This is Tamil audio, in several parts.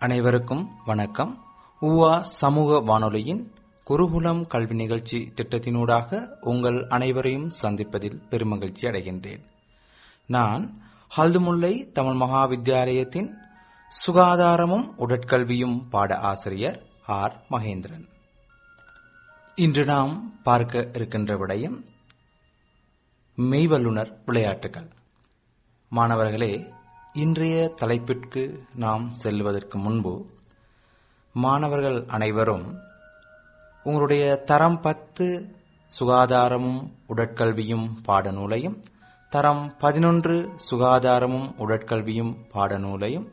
அனைவருக்கும் வணக்கம் ஊவா சமூக வானொலியின் குருகுலம் கல்வி நிகழ்ச்சி திட்டத்தினூடாக உங்கள் அனைவரையும் சந்திப்பதில் பெருமகிழ்ச்சி அடைகின்றேன் நான் ஹல்துமுல்லை தமிழ் மகா வித்தியாலயத்தின் சுகாதாரமும் உடற்கல்வியும் பாட ஆசிரியர் ஆர் மகேந்திரன் இன்று நாம் பார்க்க இருக்கின்ற விடயம் மெய்வல்லுனர் விளையாட்டுகள் மாணவர்களே இன்றைய தலைப்பிற்கு நாம் செல்வதற்கு முன்பு மாணவர்கள் அனைவரும் உங்களுடைய தரம் பத்து சுகாதாரமும் உடற்கல்வியும் பாடநூலையும் தரம் பதினொன்று சுகாதாரமும் உடற்கல்வியும் பாடநூலையும்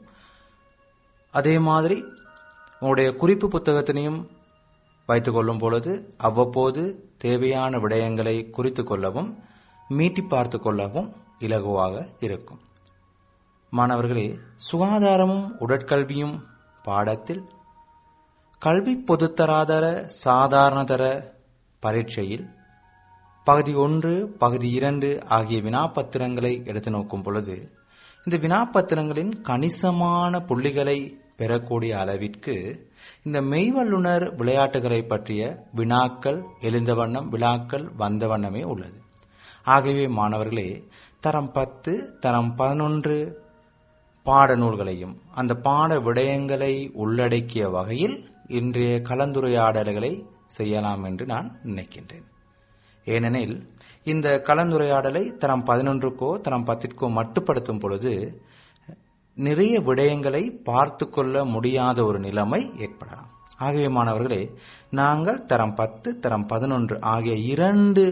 அதே மாதிரி உங்களுடைய குறிப்பு புத்தகத்தினையும் வைத்துக் கொள்ளும் பொழுது அவ்வப்போது தேவையான விடயங்களை குறித்து கொள்ளவும் மீட்டி பார்த்து கொள்ளவும் இலகுவாக இருக்கும் மாணவர்களே சுகாதாரமும் உடற்கல்வியும் பாடத்தில் கல்வி பொதுத்தராதர சாதாரணதர பரீட்சையில் பகுதி ஒன்று பகுதி இரண்டு ஆகிய வினாப்பத்திரங்களை எடுத்து நோக்கும் பொழுது இந்த வினாப்பத்திரங்களின் கணிசமான புள்ளிகளை பெறக்கூடிய அளவிற்கு இந்த மெய்வல்லுனர் விளையாட்டுகளை பற்றிய வினாக்கள் எழுந்த வண்ணம் விழாக்கள் வந்த வண்ணமே உள்ளது ஆகவே மாணவர்களே தரம் பத்து தரம் பதினொன்று பாடநூல்களையும் அந்த பாட விடயங்களை உள்ளடக்கிய வகையில் இன்றைய கலந்துரையாடல்களை செய்யலாம் என்று நான் நினைக்கின்றேன் ஏனெனில் இந்த கலந்துரையாடலை தரம் பதினொன்றுக்கோ தரம் பத்திற்கோ மட்டுப்படுத்தும் பொழுது நிறைய விடயங்களை பார்த்து கொள்ள முடியாத ஒரு நிலைமை ஏற்படலாம் ஆகவே மாணவர்களே நாங்கள் தரம் பத்து தரம் பதினொன்று ஆகிய இரண்டு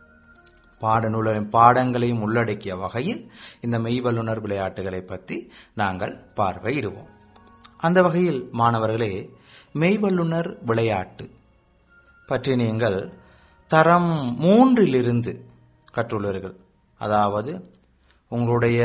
பாடநூல பாடங்களையும் உள்ளடக்கிய வகையில் இந்த மெய்வல்லுனர் விளையாட்டுகளை பற்றி நாங்கள் பார்வையிடுவோம் அந்த வகையில் மாணவர்களே மெய்வல்லுனர் விளையாட்டு பற்றி நீங்கள் தரம் மூன்றிலிருந்து கற்றுள்ளீர்கள் அதாவது உங்களுடைய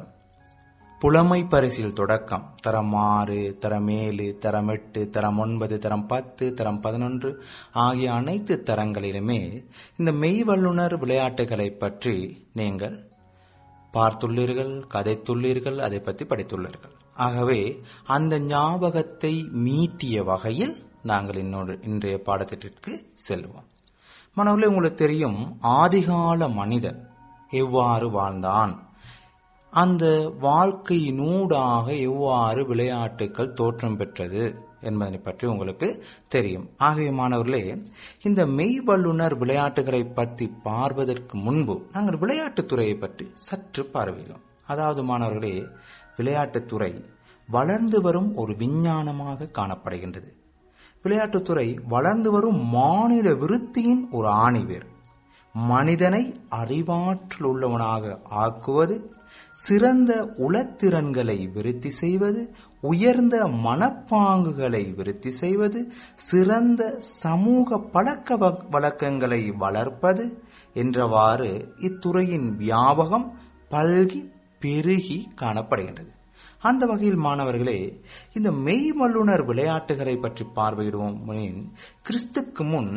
புலமை பரிசில் தொடக்கம் தரம் ஆறு தரம் ஏழு தரம் எட்டு தரம் ஒன்பது தரம் பத்து தரம் பதினொன்று ஆகிய அனைத்து தரங்களிலுமே இந்த மெய்வல்லுனர் விளையாட்டுகளை பற்றி நீங்கள் பார்த்துள்ளீர்கள் கதைத்துள்ளீர்கள் அதை பற்றி படித்துள்ளீர்கள் ஆகவே அந்த ஞாபகத்தை மீட்டிய வகையில் நாங்கள் இன்னொரு இன்றைய பாடத்திட்டத்திற்கு செல்வோம் மனவில் உங்களுக்கு தெரியும் ஆதிகால மனிதன் எவ்வாறு வாழ்ந்தான் அந்த வாழ்க்கையினூடாக எவ்வாறு விளையாட்டுகள் தோற்றம் பெற்றது என்பதை பற்றி உங்களுக்கு தெரியும் ஆகிய மாணவர்களே இந்த மெய்வல்லுனர் விளையாட்டுகளை பற்றி பார்வதற்கு முன்பு நாங்கள் விளையாட்டுத்துறையை பற்றி சற்று பார்வையிடும் அதாவது மாணவர்களே விளையாட்டுத்துறை வளர்ந்து வரும் ஒரு விஞ்ஞானமாக காணப்படுகின்றது விளையாட்டுத்துறை வளர்ந்து வரும் மாநில விருத்தியின் ஒரு ஆணிவேர் மனிதனை அறிவாற்றல் உள்ளவனாக ஆக்குவது சிறந்த உளத்திறன்களை விருத்தி செய்வது உயர்ந்த மனப்பாங்குகளை விருத்தி செய்வது சிறந்த சமூக பழக்க வழக்கங்களை வளர்ப்பது என்றவாறு இத்துறையின் வியாபகம் பல்கி பெருகி காணப்படுகின்றது அந்த வகையில் மாணவர்களே இந்த மெய் வல்லுனர் விளையாட்டுகளை பற்றி பார்வையிடுவோம் கிறிஸ்துக்கு முன்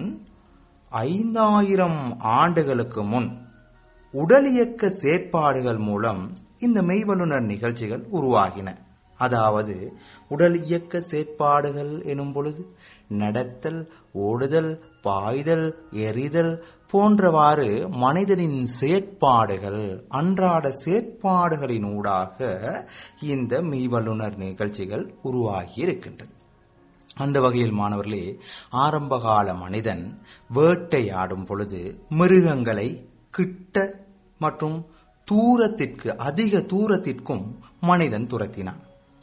ஐந்தாயிரம் ஆண்டுகளுக்கு முன் உடல் இயக்க செயற்பாடுகள் மூலம் இந்த மெய்வல்லுனர் நிகழ்ச்சிகள் உருவாகின அதாவது உடல் இயக்க செயற்பாடுகள் எனும் பொழுது நடத்தல் ஓடுதல் பாய்தல் எறிதல் போன்றவாறு மனிதனின் செயற்பாடுகள் அன்றாட செயற்பாடுகளின் ஊடாக இந்த மெய்வல்லுனர் நிகழ்ச்சிகள் உருவாகி இருக்கின்றது அந்த வகையில் மாணவர்களே ஆரம்பகால மனிதன் வேட்டையாடும் பொழுது மிருகங்களை கிட்ட மற்றும் தூரத்திற்கு அதிக தூரத்திற்கும் மனிதன் துரத்தினான்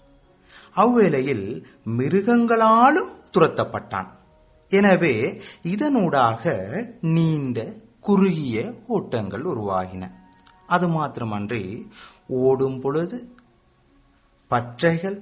அவ்வேளையில் மிருகங்களாலும் துரத்தப்பட்டான் எனவே இதனூடாக நீண்ட குறுகிய ஓட்டங்கள் உருவாகின அது மாத்திரமன்றி ஓடும் பொழுது பற்றைகள்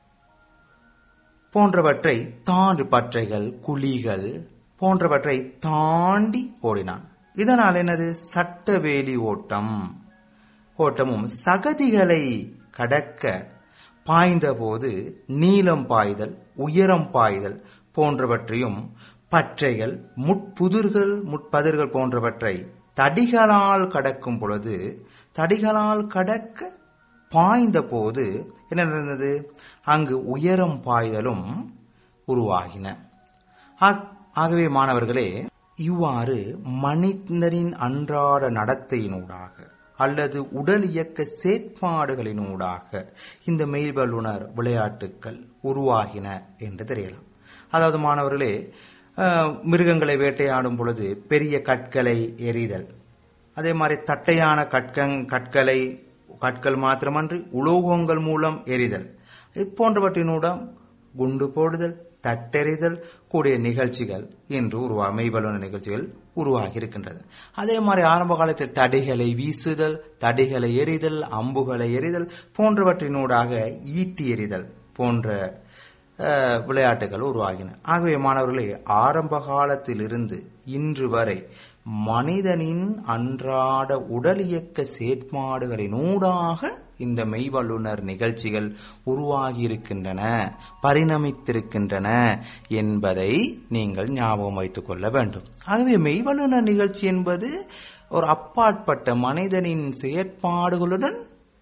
போன்றவற்றை தாண்டி பற்றைகள் குழிகள் போன்றவற்றை தாண்டி ஓடினான் இதனால் என்னது சட்டவேலி ஓட்டம் ஓட்டமும் சகதிகளை கடக்க பாய்ந்தபோது நீளம் பாய்தல் உயரம் பாய்தல் போன்றவற்றையும் பற்றைகள் முட்புதிர்கள் முட்பதிர்கள் போன்றவற்றை தடிகளால் கடக்கும் பொழுது தடிகளால் கடக்க பாய்ந்த போது என்ன நடந்தது அங்கு உயரம் பாய்தலும் உருவாகின ஆக்- ஆகவே மாணவர்களே இவ்வாறு மனிதனின் அன்றாட நடத்தையினூடாக அல்லது உடல் இயக்க செயற்பாடுகளினூடாக இந்த மெய்வல்லுனர் விளையாட்டுக்கள் உருவாகின என்று தெரியலாம் அதாவது மாணவர்களே அஹ், மிருகங்களை வேட்டையாடும் பொழுது பெரிய கற்களை எறிதல் அதே மாதிரி தட்டையான கற்கங் கற்களை கற்கள் மாத்திரமன்றி உலோகங்கள் மூலம் எரிதல் இப்போன்றவற்றினூடம் குண்டு போடுதல் தட்டெறிதல் கூடிய நிகழ்ச்சிகள் இன்று உருவா மெய்வல்லுன நிகழ்ச்சிகள் உருவாகி இருக்கின்றது அதே மாதிரி ஆரம்ப காலத்தில் தடிகளை வீசுதல் தடிகளை எறிதல் அம்புகளை எறிதல் போன்றவற்றினூடாக ஈட்டி எறிதல் போன்ற அஹ், விளையாட்டுகள் உருவாகின ஆகவே மாணவர்களே ஆரம்ப காலத்திலிருந்து இன்று வரை மனிதனின் அன்றாட உடல் இயக்க செயற்பாடுகளினூடாக இந்த மெய்வல்லுனர் நிகழ்ச்சிகள் உருவாகியிருக்கின்றன பரிணமித்திருக்கின்றன என்பதை நீங்கள் ஞாபகம் வைத்துக் கொள்ள வேண்டும் ஆகவே மெய்வல்லுனர் நிகழ்ச்சி என்பது ஒரு அப்பாற்பட்ட மனிதனின் செயற்பாடுகளுடன்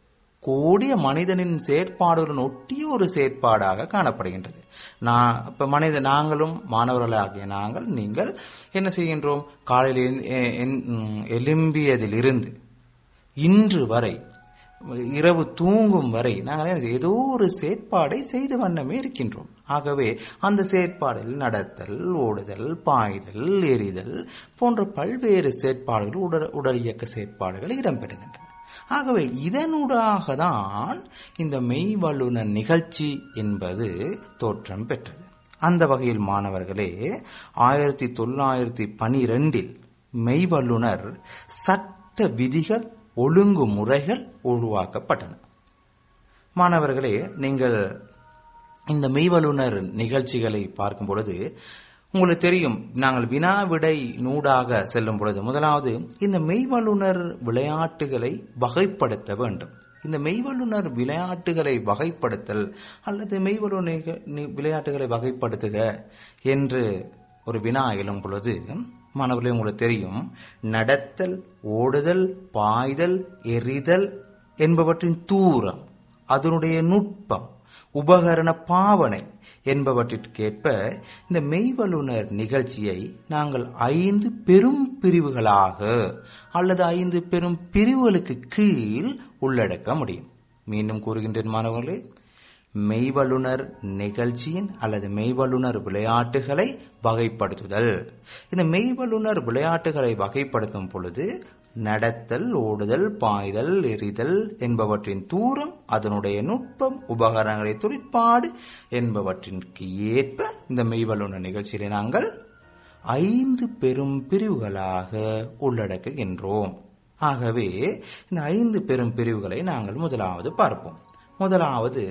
கூடிய மனிதனின் செயற்பாடுகளுடன் ஒட்டிய ஒரு செயற்பாடாக காணப்படுகின்றது நான் இப்ப மனித நாங்களும் மாணவர்களாகிய நாங்கள் நீங்கள் என்ன செய்கின்றோம் காலையில் எந்- எ- எந்- ம், எழும்பியதிலிருந்து இன்று வரை இரவு தூங்கும் வரை நாங்கள் என்ன செய்ய- ஏதோ ஒரு செயற்பாடை செய்து வண்ணமே இருக்கின்றோம் ஆகவே அந்த செயற்பாடில் நடத்தல் ஓடுதல் பாய்தல் எறிதல் போன்ற பல்வேறு செயற்பாடுகள் உடல் உடல் இயக்க செயற்பாடுகள் இடம்பெறுகின்றன ஆகவே இதனூடாக தான் இந்த மெய்வல்லுனர் நிகழ்ச்சி என்பது தோற்றம் பெற்றது அந்த வகையில் மாணவர்களே ஆயிரத்தி தொள்ளாயிரத்தி பனிரெண்டில் மெய்வல்லுனர் சட்ட விதிகள் ஒழுங்குமுறைகள் உருவாக்கப்பட்டன மாணவர்களே நீங்கள் இந்த மெய்வல்லுனர் நிகழ்ச்சிகளை பார்க்கும் பொழுது உங்களுக்கு தெரியும் நாங்கள் வினா விடை நூடாக செல்லும் பொழுது முதலாவது இந்த மெய்வல்லுனர் விளையாட்டுகளை வகைப்படுத்த வேண்டும் இந்த மெய்வல்லுனர் விளையாட்டுகளை வகைப்படுத்தல் அல்லது மெய்வல்லுனர் நிக- நி- விளையாட்டுகளை வகைப்படுத்துக என்று ஒரு வினா எழும் பொழுது மாணவர்களே உங்களுக்கு தெரியும் நடத்தல் ஓடுதல் பாய்தல் எறிதல் என்பவற்றின் தூரம் அதனுடைய நுட்பம் உபகரண பாவனை என்பவற்றிற்கேற்ப இந்த மெய்வல்லுனர் நிகழ்ச்சியை நாங்கள் ஐந்து பெரும் பிரிவுகளாக அல்லது ஐந்து பெரும் பிரிவுகளுக்கு கீழ் உள்ளடக்க முடியும் மீண்டும் கூறுகின்றேன் மாணவர்களே மெய்வல்லுனர் நிகழ்ச்சியின் அல்லது மெய்வல்லுனர் விளையாட்டுகளை வகைப்படுத்துதல் இந்த மெய்வல்லுனர் விளையாட்டுகளை வகைப்படுத்தும் பொழுது நடத்தல் ஓடுதல் பாய்தல் எறிதல் என்பவற்றின் தூரம் அதனுடைய நுட்பம் உபகரணங்களை தொழிற்பாடு என்பவற்றிற்கு ஏற்ப இந்த மெய்வல்லுனர் நிகழ்ச்சியிலே நாங்கள் ஐந்து பெரும் பிரிவுகளாக உள்ளடக்குகின்றோம் ஆகவே இந்த ஐந்து பெரும் பிரிவுகளை நாங்கள் முதலாவது பார்ப்போம் முதலாவது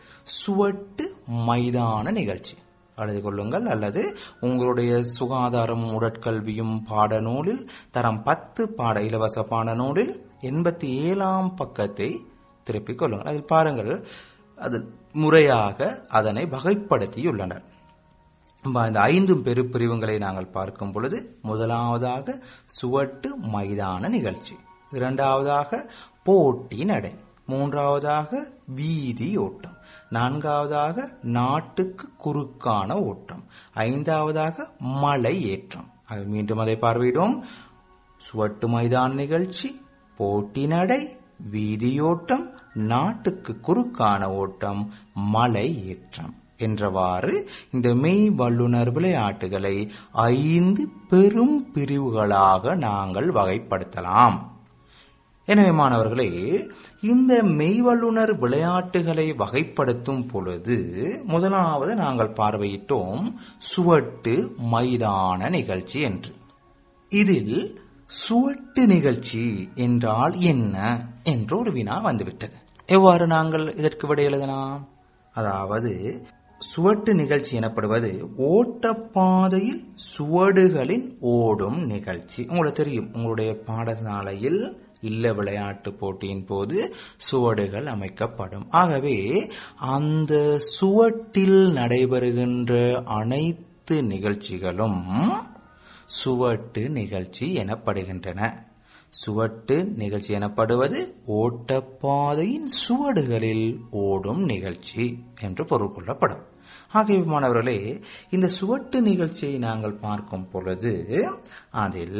சுவட்டு மைதான நிகழ்ச்சி எழுதி கொள்ளுங்கள் அல்லது உங்களுடைய சுகாதாரமும் உடற்கல்வியும் பாடநூலில் தரம் பத்து பாட இலவச பாடநூலில் எண்பத்தி ஏழாம் பக்கத்தை திருப்பிக் கொள்ளுங்கள் அதில் பாருங்கள் அது முறையாக அதனை வகைப்படுத்தியுள்ளனர் இந்த ஐந்து பெரு பிரிவுகளை நாங்கள் பார்க்கும் பொழுது முதலாவதாக சுவட்டு மைதான நிகழ்ச்சி இரண்டாவதாக போட்டி நடை மூன்றாவதாக வீதி ஓட்டம் நான்காவதாக நாட்டுக்கு குறுக்கான ஓட்டம் ஐந்தாவதாக மலை ஏற்றம் ஆக மீண்டும் அதை பார்வையிடுவோம் சுவட்டு மைதான நிகழ்ச்சி போட்டி நடை வீதியோட்டம் நாட்டுக்கு குறுக்கான ஓட்டம் மலை ஏற்றம் என்றவாறு இந்த மெய் வல்லுனர் விளையாட்டுகளை ஐந்து பெரும் பிரிவுகளாக நாங்கள் வகைப்படுத்தலாம் எனவே மாணவர்களே இந்த மெய்வல்லுனர் விளையாட்டுகளை வகைப்படுத்தும் பொழுது முதலாவது நாங்கள் பார்வையிட்டோம் சுவட்டு மைதான நிகழ்ச்சி என்று இதில் சுவட்டு நிகழ்ச்சி என்றால் என்ன என்ற ஒரு வினா வந்துவிட்டது எவ்வாறு நாங்கள் இதற்கு விடை எழுதலாம் அதாவது சுவட்டு நிகழ்ச்சி எனப்படுவது ஓட்டப்பாதையில் சுவடுகளின் ஓடும் நிகழ்ச்சி உங்களுக்கு தெரியும் உங்களுடைய பாடசாலையில் இல்ல விளையாட்டு போட்டியின் போது சுவடுகள் அமைக்கப்படும் ஆகவே அந்த சுவட்டில் நடைபெறுகின்ற அனைத்து நிகழ்ச்சிகளும் சுவட்டு நிகழ்ச்சி எனப்படுகின்றன சுவட்டு நிகழ்ச்சி எனப்படுவது ஓட்டப்பாதையின் சுவடுகளில் ஓடும் நிகழ்ச்சி என்று பொருள் கொள்ளப்படும் ஆகிய மாணவர்களே இந்த சுவட்டு நிகழ்ச்சியை நாங்கள் பார்க்கும் பொழுது அதில்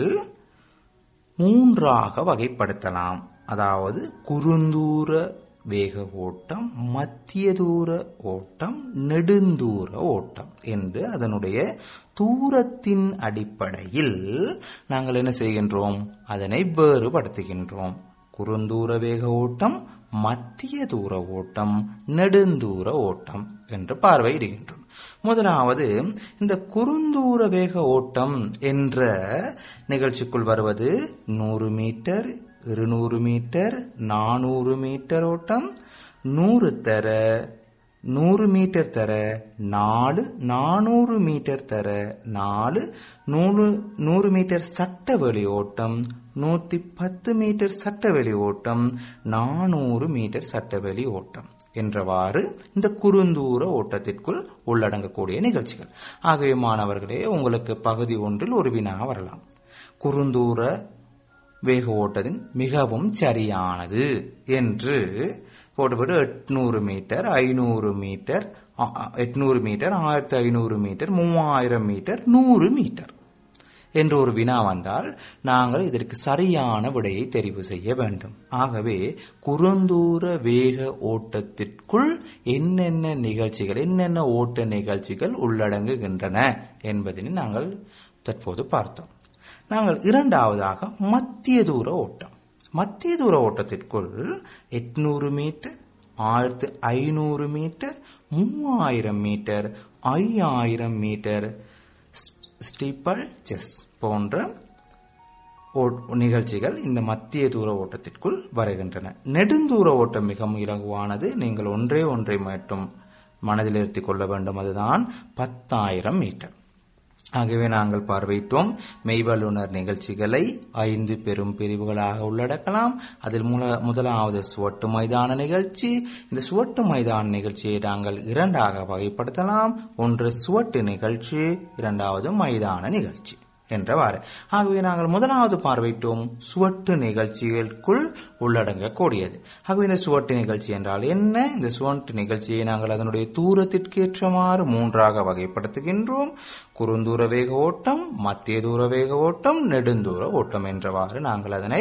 மூன்றாக வகைப்படுத்தலாம் அதாவது குறுந்தூர வேக ஓட்டம் மத்திய தூர ஓட்டம் நெடுந்தூர ஓட்டம் என்று அதனுடைய தூரத்தின் அடிப்படையில் நாங்கள் என்ன செய்கின்றோம் அதனை வேறுபடுத்துகின்றோம் குறுந்தூர வேக ஓட்டம் மத்திய தூர ஓட்டம் நெடுந்தூர ஓட்டம் என்று பார்வையிடுகின்றோம் முதலாவது இந்த குறுந்தூர வேக ஓட்டம் என்ற நிகழ்ச்சிக்குள் வருவது நூறு மீட்டர் இருநூறு மீட்டர் நானூறு மீட்டர் ஓட்டம் நூறு தர நூறு மீட்டர் தர நாலு நானூறு மீட்டர் தர நாலு நூறு நூறு மீட்டர் சட்டவெளி ஓட்டம் நூத்தி பத்து மீட்டர் சட்டவெளி ஓட்டம் நானூறு மீட்டர் சட்டவெளி ஓட்டம் என்றவாறு இந்த குறுந்தூர ஓட்டத்திற்குள் உள்ளடங்கக்கூடிய நிகழ்ச்சிகள் ஆகவே மாணவர்களே உங்களுக்கு பகுதி ஒன்றில் ஒரு வினா வரலாம் குறுந்தூர வேக ஓட்டத்தின் மிகவும் சரியானது என்று போட்டுப்பட்டு எட்நூறு மீட்டர் ஐநூறு மீட்டர் எட்நூறு மீட்டர் ஆயிரத்தி ஐநூறு மீட்டர் மூவாயிரம் மீட்டர் நூறு மீட்டர் என்று ஒரு வினா வந்தால் நாங்கள் இதற்கு சரியான விடையை தெரிவு செய்ய வேண்டும் ஆகவே குறுந்தூர வேக ஓட்டத்திற்குள் என்னென்ன நிகழ்ச்சிகள் என்னென்ன ஓட்ட நிகழ்ச்சிகள் உள்ளடங்குகின்றன என்பதனை நாங்கள் தற்போது பார்த்தோம் நாங்கள் இரண்டாவதாக மத்திய தூர ஓட்டம் மத்திய தூர ஓட்டத்திற்குள் எட்நூறு மீட்டர் ஆயிரத்து ஐநூறு மீட்டர் மூவாயிரம் மீட்டர் ஐயாயிரம் மீட்டர் ஸ்டீப்பல் செஸ் போன்ற நிகழ்ச்சிகள் இந்த மத்திய தூர ஓட்டத்திற்குள் வருகின்றன நெடுந்தூர ஓட்டம் மிகவும் இலகுவானது நீங்கள் ஒன்றே ஒன்றை மட்டும் மனதில் இருத்திக் கொள்ள வேண்டும் அதுதான் பத்தாயிரம் மீட்டர் ஆகவே நாங்கள் பார்வையிட்டோம் மெய்வல்லுனர் நிகழ்ச்சிகளை ஐந்து பெரும் பிரிவுகளாக உள்ளடக்கலாம் அதில் முதலாவது சுவட்டு மைதான நிகழ்ச்சி இந்த சுவட்டு மைதான நிகழ்ச்சியை நாங்கள் இரண்டாக வகைப்படுத்தலாம் ஒன்று சுவட்டு நிகழ்ச்சி இரண்டாவது மைதான நிகழ்ச்சி என்றவாறு ஆகவே நாங்கள் முதலாவது பார்வையிட்டோம் சுவட்டு நிகழ்ச்சிகளுக்குள் உள்ளடங்கக்கூடியது ஆகவே இந்த சுவட்டு நிகழ்ச்சி என்றால் என்ன இந்த சுவட்டு நிகழ்ச்சியை நாங்கள் அதனுடைய தூரத்திற்கு ஏற்றமாறு மூன்றாக வகைப்படுத்துகின்றோம் குறுந்தூர வேக ஓட்டம் மத்திய தூர வேக ஓட்டம் நெடுந்தூர ஓட்டம் என்றவாறு நாங்கள் அதனை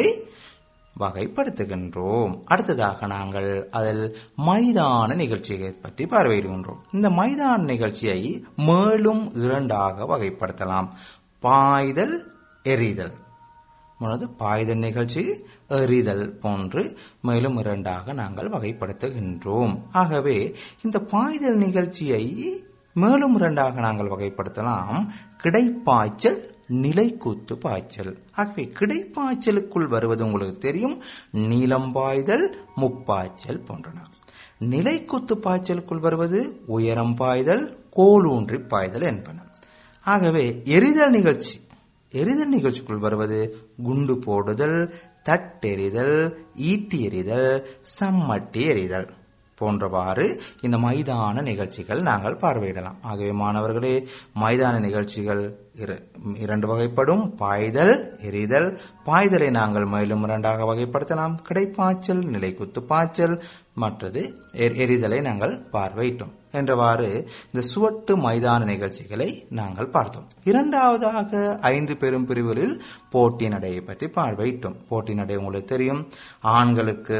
வகைப்படுத்துகின்றோம் அடுத்ததாக நாங்கள் அதில் மைதான நிகழ்ச்சியை பற்றி பார்வையிடுகின்றோம் இந்த மைதான நிகழ்ச்சியை மேலும் இரண்டாக வகைப்படுத்தலாம் பாய்தல் எறிதல் முன்னது பாய்தல் நிகழ்ச்சி எறிதல் போன்று மேலும் இரண்டாக நாங்கள் வகைப்படுத்துகின்றோம் ஆகவே இந்த பாய்தல் நிகழ்ச்சியை மேலும் இரண்டாக நாங்கள் வகைப்படுத்தலாம் கிடைப்பாய்ச்சல் நிலைக்கூத்து பாய்ச்சல் ஆகவே கிடைப்பாய்ச்சலுக்குள் வருவது உங்களுக்கு தெரியும் நீளம் பாய்தல் முப்பாய்ச்சல் போன்றன நிலைக்குத்து பாய்ச்சலுக்குள் வருவது உயரம் பாய்தல் கோலூன்றி பாய்தல் என்பன ஆகவே எரிதல் நிகழ்ச்சி எரிதல் நிகழ்ச்சிக்குள் வருவது குண்டு போடுதல் தட்டெறிதல் ஈட்டி எறிதல் சம்மட்டி எறிதல் போன்றவாறு இந்த மைதான நிகழ்ச்சிகள் நாங்கள் பார்வையிடலாம் ஆகவே மாணவர்களே மைதான நிகழ்ச்சிகள் இரண்டு வகைப்படும் பாய்தல் எரிதல் பாய்தலை நாங்கள் மேலும் இரண்டாக வகைப்படுத்தலாம் கிடைப்பாய்ச்சல் நிலைக்குத்து பாய்ச்சல் மற்றது எரிதலை நாங்கள் பார்வையிட்டோம் என்றவாறு இந்த சுவட்டு மைதான நிகழ்ச்சிகளை நாங்கள் பார்த்தோம் இரண்டாவதாக ஐந்து பெரும் பிரிவுகளில் போட்டி நடையை பற்றி பார்வையிட்டோம் போட்டி நடை உங்களுக்கு தெரியும் ஆண்களுக்கு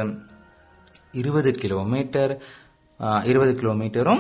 இருபது கிலோமீட்டர் இருபது கிலோமீட்டரும்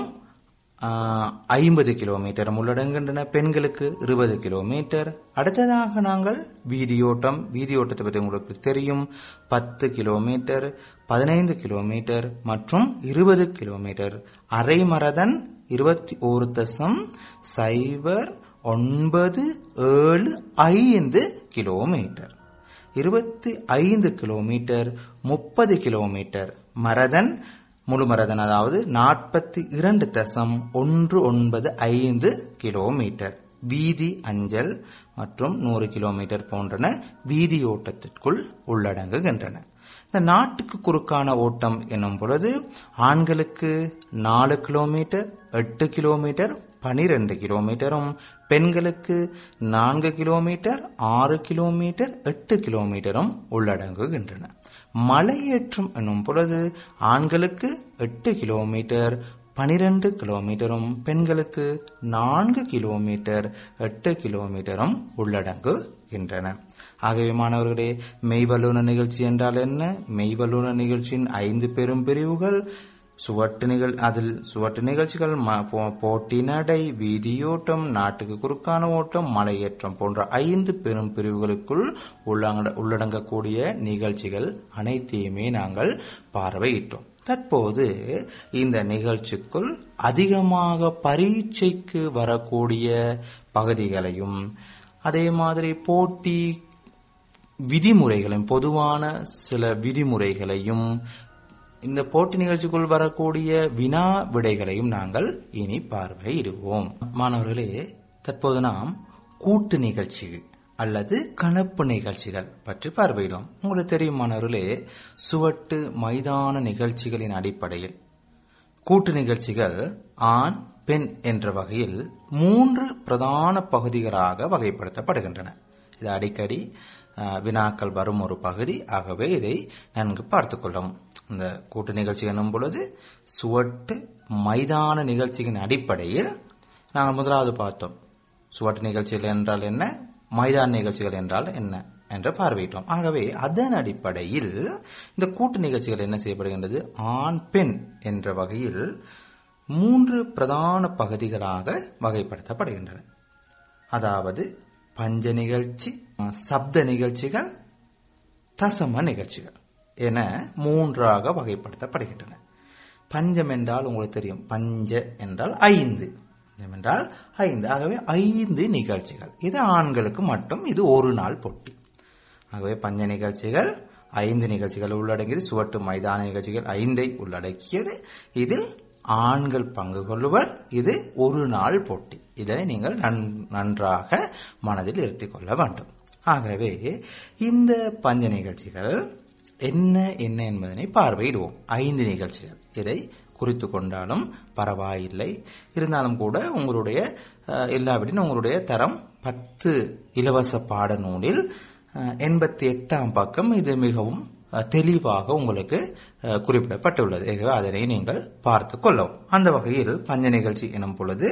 ஐம்பது கிலோமீட்டரும் உள்ளடங்குகின்றன பெண்களுக்கு இருபது கிலோமீட்டர் அடுத்ததாக நாங்கள் வீதியோட்டம் வீதியோட்டத்தை பற்றி உங்களுக்கு தெரியும் பத்து கிலோமீட்டர் பதினைந்து கிலோமீட்டர் மற்றும் இருபது கிலோமீட்டர் அரை மரதன் இருபத்தி ஒரு தசம் சைபர் ஒன்பது ஏழு ஐந்து கிலோமீட்டர் இருபத்தி ஐந்து கிலோமீட்டர் முப்பது கிலோமீட்டர் மரதன் முழு மரதன் அதாவது நாற்பத்தி இரண்டு தசம் ஒன்று ஒன்பது ஐந்து கிலோமீட்டர் வீதி அஞ்சல் மற்றும் நூறு கிலோமீட்டர் போன்றன வீதி ஓட்டத்திற்குள் உள்ளடங்குகின்றன இந்த நாட்டுக்கு குறுக்கான ஓட்டம் என்னும் பொழுது ஆண்களுக்கு நாலு கிலோமீட்டர் எட்டு கிலோமீட்டர் பனிரெண்டு கிலோமீட்டரும் பெண்களுக்கு நான்கு கிலோமீட்டர் ஆறு கிலோமீட்டர் எட்டு கிலோமீட்டரும் உள்ளடங்குகின்றன மலையேற்றம் என்னும் பொழுது ஆண்களுக்கு எட்டு கிலோமீட்டர் பனிரெண்டு கிலோமீட்டரும் பெண்களுக்கு நான்கு கிலோமீட்டர் எட்டு கிலோமீட்டரும் உள்ளடங்குகின்றன ஆகவே மாணவர்களே மெய்வல்லுன நிகழ்ச்சி என்றால் என்ன மெய்வல்லுன நிகழ்ச்சியின் ஐந்து பெரும் பிரிவுகள் சுவட்டு நிகழ் அதில் சுவட்டு நிகழ்ச்சிகள் ம- போ- போட்டி நடை வீதியோட்டம் நாட்டுக்கு குறுக்கான ஓட்டம் மலையேற்றம் போன்ற ஐந்து பெரும் பிரிவுகளுக்குள் உள்ளங்க- உள்ளடங்கக்கூடிய நிகழ்ச்சிகள் அனைத்தையுமே நாங்கள் பார்வையிட்டோம் தற்போது இந்த நிகழ்ச்சிக்குள் அதிகமாக பரீட்சைக்கு வரக்கூடிய பகுதிகளையும் அதே மாதிரி போட்டி விதிமுறைகளையும் பொதுவான சில விதிமுறைகளையும் இந்த போட்டி நிகழ்ச்சிக்குள் வரக்கூடிய வினா விடைகளையும் நாங்கள் இனி பார்வையிடுவோம் மாணவர்களே தற்போது நாம் கூட்டு நிகழ்ச்சி அல்லது கலப்பு நிகழ்ச்சிகள் பற்றி பார்வையிடும் உங்களுக்கு தெரியும் மாணவர்களே சுவட்டு மைதான நிகழ்ச்சிகளின் அடிப்படையில் கூட்டு நிகழ்ச்சிகள் ஆண் பெண் என்ற வகையில் மூன்று பிரதான பகுதிகளாக வகைப்படுத்தப்படுகின்றன இது அடிக்கடி அஹ், வினாக்கள் வரும் ஒரு பகுதி ஆகவே இதை நன்கு பார்த்துக் கொள்ளவும் இந்த கூட்டு நிகழ்ச்சி எனும் பொழுது சுவட்டு மைதான நிகழ்ச்சியின் அடிப்படையில் நாங்கள் முதலாவது பார்த்தோம் சுவட்டு நிகழ்ச்சிகள் என்றால் என்ன மைதான நிகழ்ச்சிகள் என்றால் என்ன என்று பார்வையிட்டோம் ஆகவே அதன் அடிப்படையில் இந்த கூட்டு நிகழ்ச்சிகள் என்ன செய்யப்படுகின்றது ஆண் பெண் என்ற வகையில் மூன்று பிரதான பகுதிகளாக வகைப்படுத்தப்படுகின்றன அதாவது பஞ்ச நிகழ்ச்சி சப்த நிகழ்ச்சிகள் தசம நிகழ்ச்சிகள் என மூன்றாக வகைப்படுத்தப்படுகின்றன பஞ்சம் என்றால் உங்களுக்கு தெரியும் பஞ்ச என்றால் ஐந்து பஞ்சம் என்றால் ஐந்து ஆகவே ஐந்து நிகழ்ச்சிகள் இது ஆண்களுக்கு மட்டும் இது ஒரு நாள் போட்டி ஆகவே பஞ்ச நிகழ்ச்சிகள் ஐந்து நிகழ்ச்சிகள் உள்ளடங்கியது சுவட்டு மைதான நிகழ்ச்சிகள் ஐந்தை உள்ளடக்கியது இதில் ஆண்கள் பங்கு கொள்ளுவர் இது ஒரு நாள் போட்டி இதனை நீங்கள் நன்- நன்றாக மனதில் இருத்திக் கொள்ள வேண்டும் ஆகவே இந்த பஞ்ச நிகழ்ச்சிகள் என்ன என்ன என்பதனை பார்வையிடுவோம் ஐந்து நிகழ்ச்சிகள் இதை குறித்து கொண்டாலும் பரவாயில்லை இருந்தாலும் கூட உங்களுடைய அஹ், இல்லாவிடின் உங்களுடைய தரம் பத்து இலவச பாடநூலில் எண்பத்தி எட்டாம் பக்கம் இது மிகவும் அஹ், தெளிவாக உங்களுக்கு அஹ், குறிப்பிடப்பட்டுள்ளது ஆகவே அதனை நீங்கள் பார்த்து கொள்ளவும் அந்த வகையில் பஞ்ச நிகழ்ச்சி எனும் பொழுது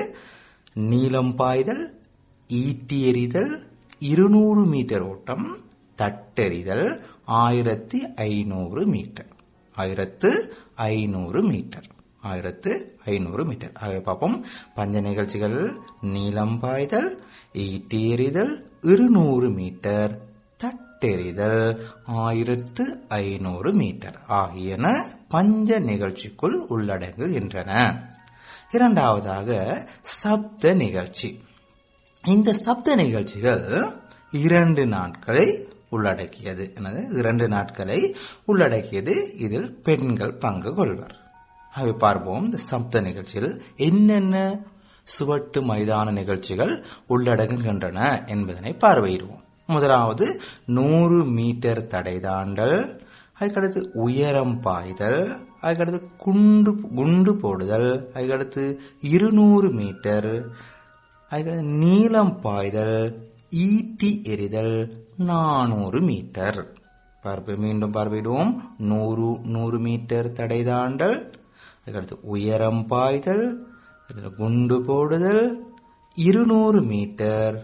நீளம் பாய்தல் ஈட்டி எறிதல் இருநூறு மீட்டர் ஓட்டம் தட்டெறிதல் ஆயிரத்தி ஐநூறு மீட்டர் ஆயிரத்து ஐநூறு மீட்டர் ஆயிரத்து ஐநூறு மீட்டர் ஆகவே பார்ப்போம் பஞ்ச நிகழ்ச்சிகள் நீளம் பாய்தல் ஈட்டி எறிதல் இருநூறு மீட்டர் தட்டெறிதல் ஆயிரத்து ஐநூறு மீட்டர் ஆகியன பஞ்ச நிகழ்ச்சிக்குள் உள்ளடங்குகின்றன இரண்டாவதாக சப்த நிகழ்ச்சி இந்த சப்த நிகழ்ச்சிகள் இரண்டு நாட்களை உள்ளடக்கியது என்னது இரண்டு நாட்களை உள்ளடக்கியது இதில் பெண்கள் பங்கு கொள்வர் அவை பார்ப்போம் இந்த சப்த நிகழ்ச்சியில் என்னென்ன சுவட்டு மைதான நிகழ்ச்சிகள் உள்ளடங்குகின்றன என்பதனை பார்வையிடுவோம் முதலாவது நூறு மீட்டர் தடை தாண்டல் அதுக்கடுத்து உயரம் பாய்தல் அதுக்கடுத்து குண்டு குண்டு போடுதல் அதுக்கடுத்து இருநூறு மீட்டர் அதுக்கடுத்து நீளம் பாய்தல் ஈட்டி எறிதல் நானூறு மீட்டர் பார்வை மீண்டும் பார்வையிடுவோம் நூறு நூறு மீட்டர் தடை தாண்டல் அதுக்கடுத்து உயரம் பாய்தல் அதில் குண்டு போடுதல் இருநூறு மீட்டர்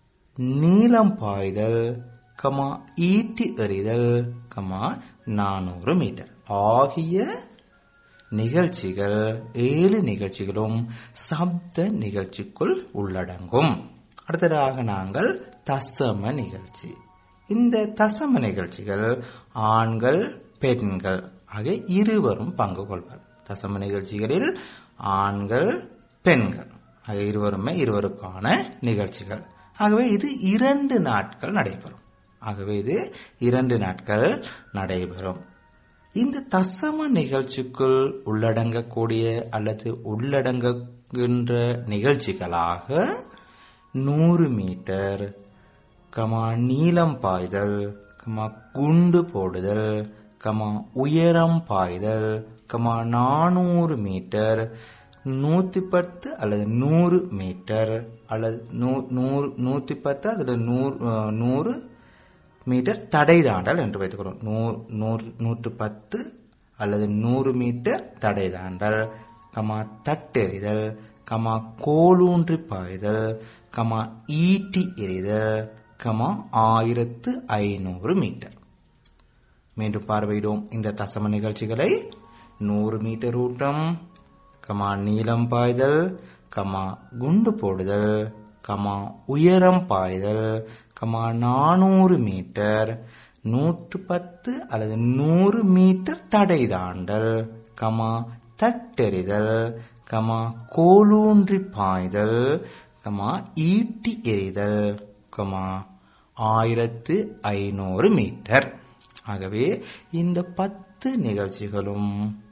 நீளம் பாய்தல் கமா ஈட்டி எறிதல் கமா நானூறு மீட்டர் ஆகிய நிகழ்ச்சிகள் ஏழு நிகழ்ச்சிகளும் சப்த நிகழ்ச்சிக்குள் உள்ளடங்கும் அடுத்ததாக நாங்கள் தசம நிகழ்ச்சி இந்த தசம நிகழ்ச்சிகள் ஆண்கள் பெண்கள் ஆகிய இருவரும் பங்கு கொள்வர் தசம நிகழ்ச்சிகளில் ஆண்கள் பெண்கள் ஆகிய இருவருமே இருவருக்கான நிகழ்ச்சிகள் ஆகவே இது இரண்டு நாட்கள் நடைபெறும் ஆகவே இது இரண்டு நாட்கள் நடைபெறும் இந்த தசம நிகழ்ச்சிக்குள் உள்ளடங்கக்கூடிய அல்லது உள்ளடங்குகின்ற நிகழ்ச்சிகளாக நூறு மீட்டர் கமா நீளம் பாய்தல் கமா குண்டு போடுதல் கமா உயரம் பாய்தல் கமா நானூறு மீட்டர் நூத்தி பத்து அல்லது நூறு மீட்டர் அல்லது நூ- நூறு நூத்தி பத்து அல்லது நூறு அஹ், நூறு மீட்டர் தடை தாண்டல் என்று வைத்துக்கிறோம் நூ- நூறு நூற்று பத்து அல்லது நூறு மீட்டர் தடை தாண்டல் கமா தட்டெறிதல் கமா கோலூன்றி பாய்தல் கமா ஈட்டி எறிதல் கமா ஆயிரத்து ஐநூறு மீட்டர் மீண்டும் பார்வையிடும் இந்த தசம நிகழ்ச்சிகளை நூறு மீட்டர் ஓட்டம் கமா நீளம் பாய்தல் கமா குண்டு போடுதல் கமா உயரம் பாய்தல் கமா நானூறு மீட்டர் நூற்று பத்து அல்லது நூறு மீட்டர் தடை தாண்டல் கமா தட்டெறிதல் கமா கோலூன்றி பாய்தல் கமா ஈட்டி எறிதல் கமா ஆயிரத்து ஐநூறு மீட்டர் ஆகவே இந்த பத்து நிகழ்ச்சிகளும்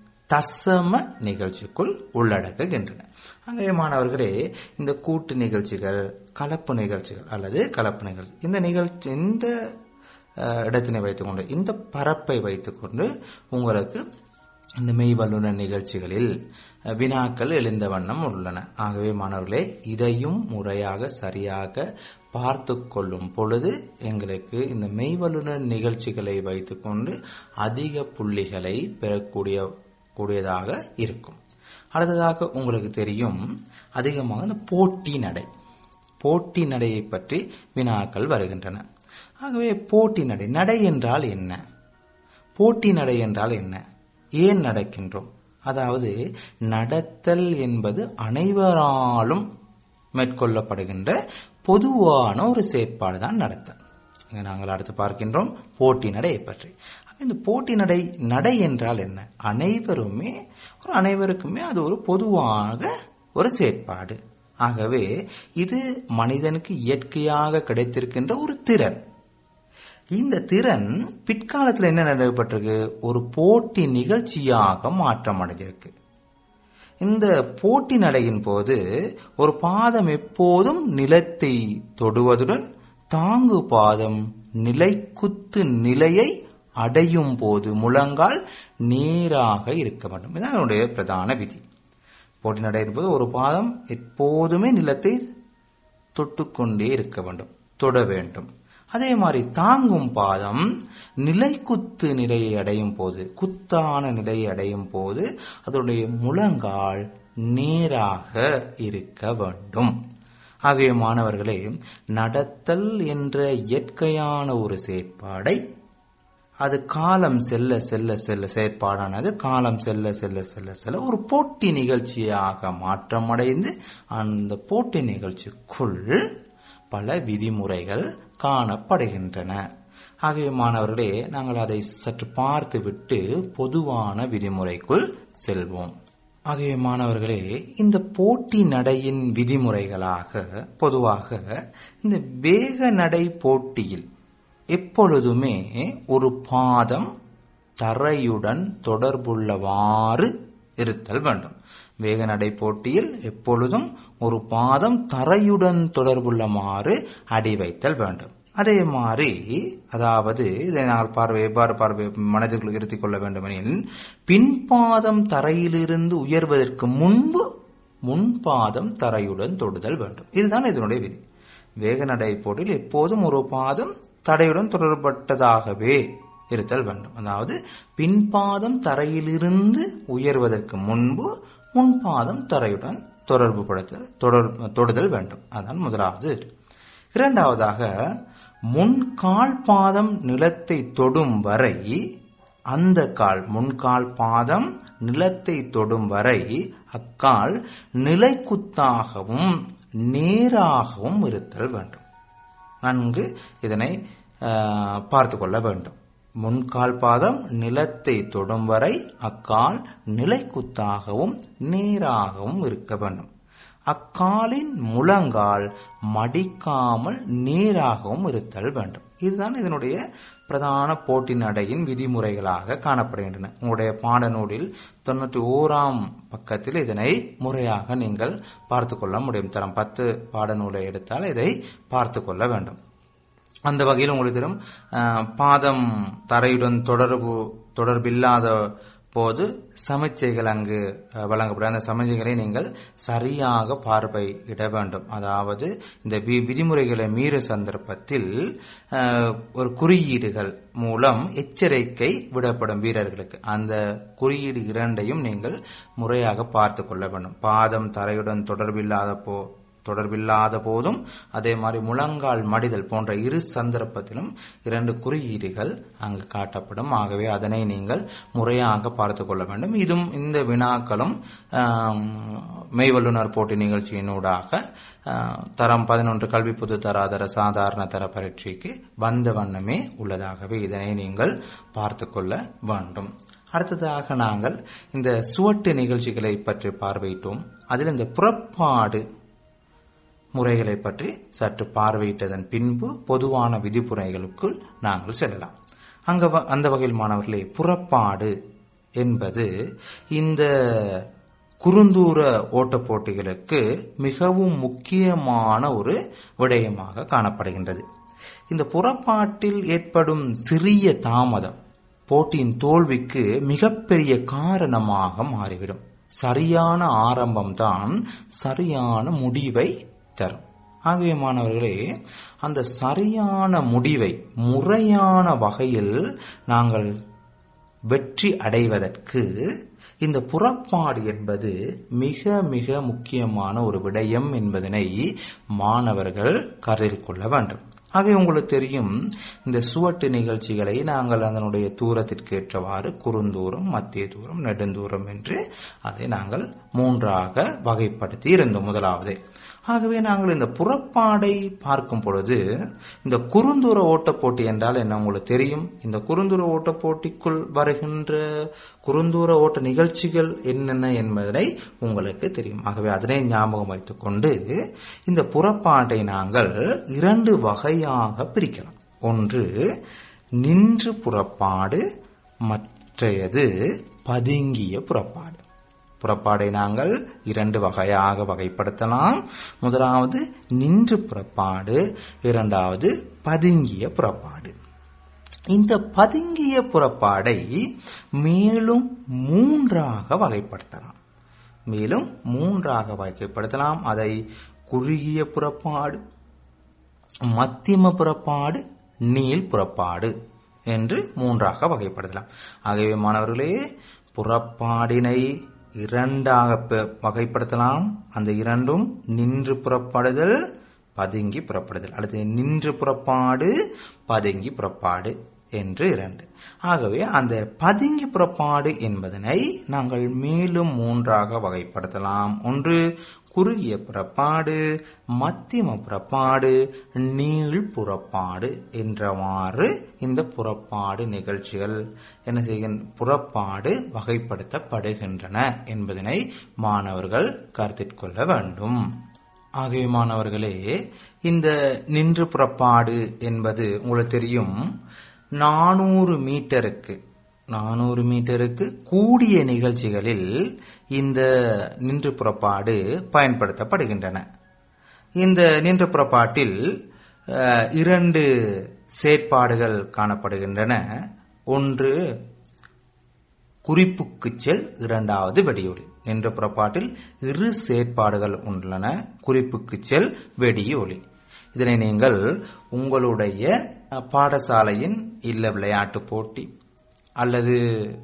தசம நிகழ்ச்சிக்குள் உள்ளடக்குகின்றன ஆகவே மாணவர்களே இந்த கூட்டு நிகழ்ச்சிகள் கலப்பு நிகழ்ச்சிகள் அல்லது கலப்பு நிகழ்ச்சி இந்த நிகழ்ச்சி இந்த அஹ், இடத்தினை வைத்துக்கொண்டு இந்த பரப்பை வைத்துக்கொண்டு உங்களுக்கு இந்த மெய் வல்லுநர் நிகழ்ச்சிகளில் அஹ், வினாக்கள் எழுந்த வண்ணம் உள்ளன ஆகவே மாணவர்களே இதையும் முறையாக சரியாக பார்த்து கொள்ளும் பொழுது எங்களுக்கு இந்த மெய் வல்லுநர் நிகழ்ச்சிகளை வைத்துக்கொண்டு அதிக புள்ளிகளை பெறக்கூடிய கூடியதாக இருக்கும் அடுத்ததாக உங்களுக்கு தெரியும் அதிகமாக இந்த போட்டி நடை போட்டி நடையை பற்றி வினாக்கள் வருகின்றன ஆகவே போட்டி நடை நடை என்றால் என்ன போட்டி நடை என்றால் என்ன ஏன் நடக்கின்றோம் அதாவது நடத்தல் என்பது அனைவராலும் மேற்கொள்ளப்படுகின்ற பொதுவான ஒரு செயற்பாடு தான் நடத்தல் இங்க நாங்கள் அடுத்து பார்க்கின்றோம் போட்டி நடையை பற்றி ஆக இந்த போட்டி நடை நடை என்றால் என்ன அனைவருமே ஒரு அனைவருக்குமே அது ஒரு பொதுவாக ஒரு செயற்பாடு ஆகவே இது மனிதனுக்கு இயற்கையாக கிடைத்திருக்கின்ற ஒரு திறன் இந்த திறன் பிற்காலத்தில் என்ன நடைபெற்றிருக்கு ஒரு போட்டி நிகழ்ச்சியாக மாற்றம் அடைஞ்சிருக்கு இந்த போட்டி நடையின் போது ஒரு பாதம் எப்போதும் நிலத்தை தொடுவதுடன் தாங்கு பாதம் நிலைக்குத்து நிலையை அடையும் போது முழங்கால் நேராக இருக்க வேண்டும் இதுதான் அதனுடைய பிரதான விதி போட்டி நடை என்பது ஒரு பாதம் எப்போதுமே நிலத்தை தொட்டுக்கொண்டே இருக்க வேண்டும் தொட வேண்டும் அதே மாதிரி தாங்கும் பாதம் நிலைக்குத்து நிலையை அடையும் போது குத்தான நிலையை அடையும் போது அதனுடைய முழங்கால் நேராக இருக்க வேண்டும் ஆகிய மாணவர்களே நடத்தல் என்ற இயற்கையான ஒரு செயற்பாடை அது காலம் செல்ல செல்ல செல்ல செயற்பாடானது காலம் செல்ல செல்ல செல்ல செல்ல ஒரு போட்டி நிகழ்ச்சியாக மாற்றமடைந்து அந்த போட்டி நிகழ்ச்சிக்குள் பல விதிமுறைகள் காணப்படுகின்றன ஆகிய மாணவர்களே நாங்கள் அதை சற்று பார்த்துவிட்டு பொதுவான விதிமுறைக்குள் செல்வோம் ஆகிய மாணவர்களே இந்த போட்டி நடையின் விதிமுறைகளாக பொதுவாக இந்த வேக நடை போட்டியில் எப்பொழுதுமே ஒரு பாதம் தரையுடன் தொடர்புள்ளவாறு இருத்தல் வேண்டும் வேக நடை போட்டியில் எப்பொழுதும் ஒரு பாதம் தரையுடன் தொடர்புள்ளமாறு அடி வைத்தல் வேண்டும் அதே மாதிரி அதாவது இதை நாங்கள் பார்வை எவ்வாறு பார்வை மனதிற்குள் இருத்திக் கொள்ள வேண்டுமெனில் பின்பாதம் தரையிலிருந்து உயர்வதற்கு முன்பு முன்பாதம் தரையுடன் தொடுதல் வேண்டும் இதுதான் இதனுடைய விதி வேக நடை போட்டியில் எப்போதும் ஒரு பாதம் தடையுடன் தொடர்பட்டதாகவே இருத்தல் வேண்டும் அதாவது பின்பாதம் தரையிலிருந்து உயர்வதற்கு முன்பு முன்பாதம் தரையுடன் தொடர்பு படுத்த தொடர் தொடுதல் வேண்டும் அதான் முதலாவது இரண்டாவதாக முன் கால் பாதம் நிலத்தை தொடும் வரை அந்த கால் முன்கால் பாதம் நிலத்தை தொடும் வரை அக்கால் நிலைக்குத்தாகவும் நேராகவும் இருத்தல் வேண்டும் நன்கு இதனை பார்த்து கொள்ள வேண்டும் முன்கால் பாதம் நிலத்தை தொடும் வரை அக்கால் நிலைக்குத்தாகவும் நேராகவும் இருக்க வேண்டும் அக்காலின் முழங்கால் மடிக்காமல் நேராகவும் இருத்தல் வேண்டும் இதுதான் இதனுடைய பிரதான போட்டி நடையின் விதிமுறைகளாக காணப்படுகின்றன உங்களுடைய பாடநூலில் தொண்ணூற்றி ஓராம் பக்கத்தில் இதனை முறையாக நீங்கள் பார்த்து கொள்ள முடியும் தரம் பத்து பாடநூலை எடுத்தால் இதை பார்த்து கொள்ள வேண்டும் அந்த வகையில் உங்களுக்கு தெரியும் பாதம் தரையுடன் தொடர்பு தொடர்பில்லாத போது சமிச்சைகள் அங்கு அஹ், வழங்கப்படும் அந்த சமிச்சைகளை நீங்கள் சரியாக பார்வையிட வேண்டும் அதாவது இந்த வி- விதிமுறைகளை மீறும் சந்தர்ப்பத்தில் அஹ், ஒரு குறியீடுகள் மூலம் எச்சரிக்கை விடப்படும் வீரர்களுக்கு அந்த குறியீடு இரண்டையும் நீங்கள் முறையாக பார்த்து கொள்ள வேண்டும் பாதம் தரையுடன் தொடர்பில்லாத போ தொடர்பில்லாத போதும் அதே மாதிரி முழங்கால் மடிதல் போன்ற இரு சந்தர்ப்பத்திலும் இரண்டு குறியீடுகள் அங்கு காட்டப்படும் ஆகவே அதனை நீங்கள் முறையாக பார்த்து கொள்ள வேண்டும் இதுவும் இந்த வினாக்களும் ஆம், மெய்வல்லுநர் போட்டி நிகழ்ச்சியினூடாக ஆ, தரம் பதினொன்று கல்வி பொது தராதர சாதாரண தர பரீட்சைக்கு வந்த வண்ணமே உள்ளதாகவே இதனை நீங்கள் பார்த்து கொள்ள வேண்டும் அடுத்ததாக நாங்கள் இந்த சுவட்டு நிகழ்ச்சிகளை பற்றி பார்வையிட்டோம் அதில் இந்த புறப்பாடு முறைகளை பற்றி சற்று பார்வையிட்டதன் பின்பு பொதுவான விதிமுறைகளுக்குள் நாங்கள் செல்லலாம் அங்க வ- அந்த வகையில் மாணவர்களே புறப்பாடு என்பது இந்த குறுந்தூர ஓட்டப் போட்டிகளுக்கு மிகவும் முக்கியமான ஒரு விடயமாக காணப்படுகின்றது இந்த புறப்பாட்டில் ஏற்படும் சிறிய தாமதம் போட்டியின் தோல்விக்கு மிகப்பெரிய காரணமாக மாறிவிடும் சரியான ஆரம்பம்தான் சரியான முடிவை தரும் ஆகவே மாணவர்களே அந்த சரியான முடிவை முறையான வகையில் நாங்கள் வெற்றி அடைவதற்கு இந்த புறப்பாடு என்பது மிக மிக முக்கியமான ஒரு விடயம் என்பதனை மாணவர்கள் கருத்தில் கொள்ள வேண்டும் ஆகவே உங்களுக்கு தெரியும் இந்த சுவட்டு நிகழ்ச்சிகளை நாங்கள் அதனுடைய தூரத்திற்கு ஏற்றவாறு குறுந்தூரம் மத்திய தூரம் நெடுந்தூரம் என்று அதை நாங்கள் மூன்றாக வகைப்படுத்தி இருந்தோம் முதலாவதே ஆகவே நாங்கள் இந்த புறப்பாடை பார்க்கும் பொழுது இந்த குறுந்தூர ஓட்டப் போட்டி என்றால் என்ன உங்களுக்கு தெரியும் இந்த குறுந்தூர ஓட்டப் போட்டிக்குள் வருகின்ற குறுந்தூர ஓட்ட நிகழ்ச்சிகள் என்னென்ன என்பதனை உங்களுக்கு தெரியும் ஆகவே அதனை ஞாபகம் வைத்துக் கொண்டு இந்த புறப்பாட்டை நாங்கள் இரண்டு வகையாக பிரிக்கலாம் ஒன்று நின்று புறப்பாடு மற்றையது பதுங்கிய புறப்பாடு புறப்பாடை நாங்கள் இரண்டு வகையாக வகைப்படுத்தலாம் முதலாவது நின்று புறப்பாடு இரண்டாவது பதுங்கிய புறப்பாடு இந்த பதுங்கிய புறப்பாடை மேலும் மூன்றாக வகைப்படுத்தலாம் மேலும் மூன்றாக வகைப்படுத்தலாம் அதை குறுகிய புறப்பாடு மத்தியம புறப்பாடு நீள் புறப்பாடு என்று மூன்றாக வகைப்படுத்தலாம் ஆகவே மாணவர்களே புறப்பாடினை இரண்டாக ப- வகைப்படுத்தலாம் அந்த இரண்டும் நின்று புறப்படுதல் பதுங்கி புறப்படுதல் அல்லது நின்று புறப்பாடு பதுங்கி புறப்பாடு என்று இரண்டு ஆகவே அந்த பதுங்கி புறப்பாடு என்பதனை நாங்கள் மேலும் மூன்றாக வகைப்படுத்தலாம் ஒன்று குறுகிய புறப்பாடு மத்தியம புறப்பாடு நீள் புறப்பாடு என்றவாறு இந்த புறப்பாடு நிகழ்ச்சிகள் என்ன செய்கின்ற புறப்பாடு வகைப்படுத்தப்படுகின்றன என்பதனை மாணவர்கள் கருத்தில் கொள்ள வேண்டும் ஆகவே மாணவர்களே இந்த நின்று புறப்பாடு என்பது உங்களுக்கு தெரியும் நானூறு மீட்டருக்கு நானூறு மீட்டருக்கு கூடிய நிகழ்ச்சிகளில் இந்த நின்று புறப்பாடு பயன்படுத்தப்படுகின்றன இந்த நின்று புறப்பாட்டில் அஹ், இரண்டு செயற்பாடுகள் காணப்படுகின்றன ஒன்று குறிப்புக்குச் செல் இரண்டாவது வெடியொலி நின்ற புறப்பாட்டில் இரு செயற்பாடுகள் உள்ளன குறிப்புக்குச் செல் வெடியொலி இதனை நீங்கள் உங்களுடைய அஹ், பாடசாலையின் இல்ல விளையாட்டு போட்டி அல்லது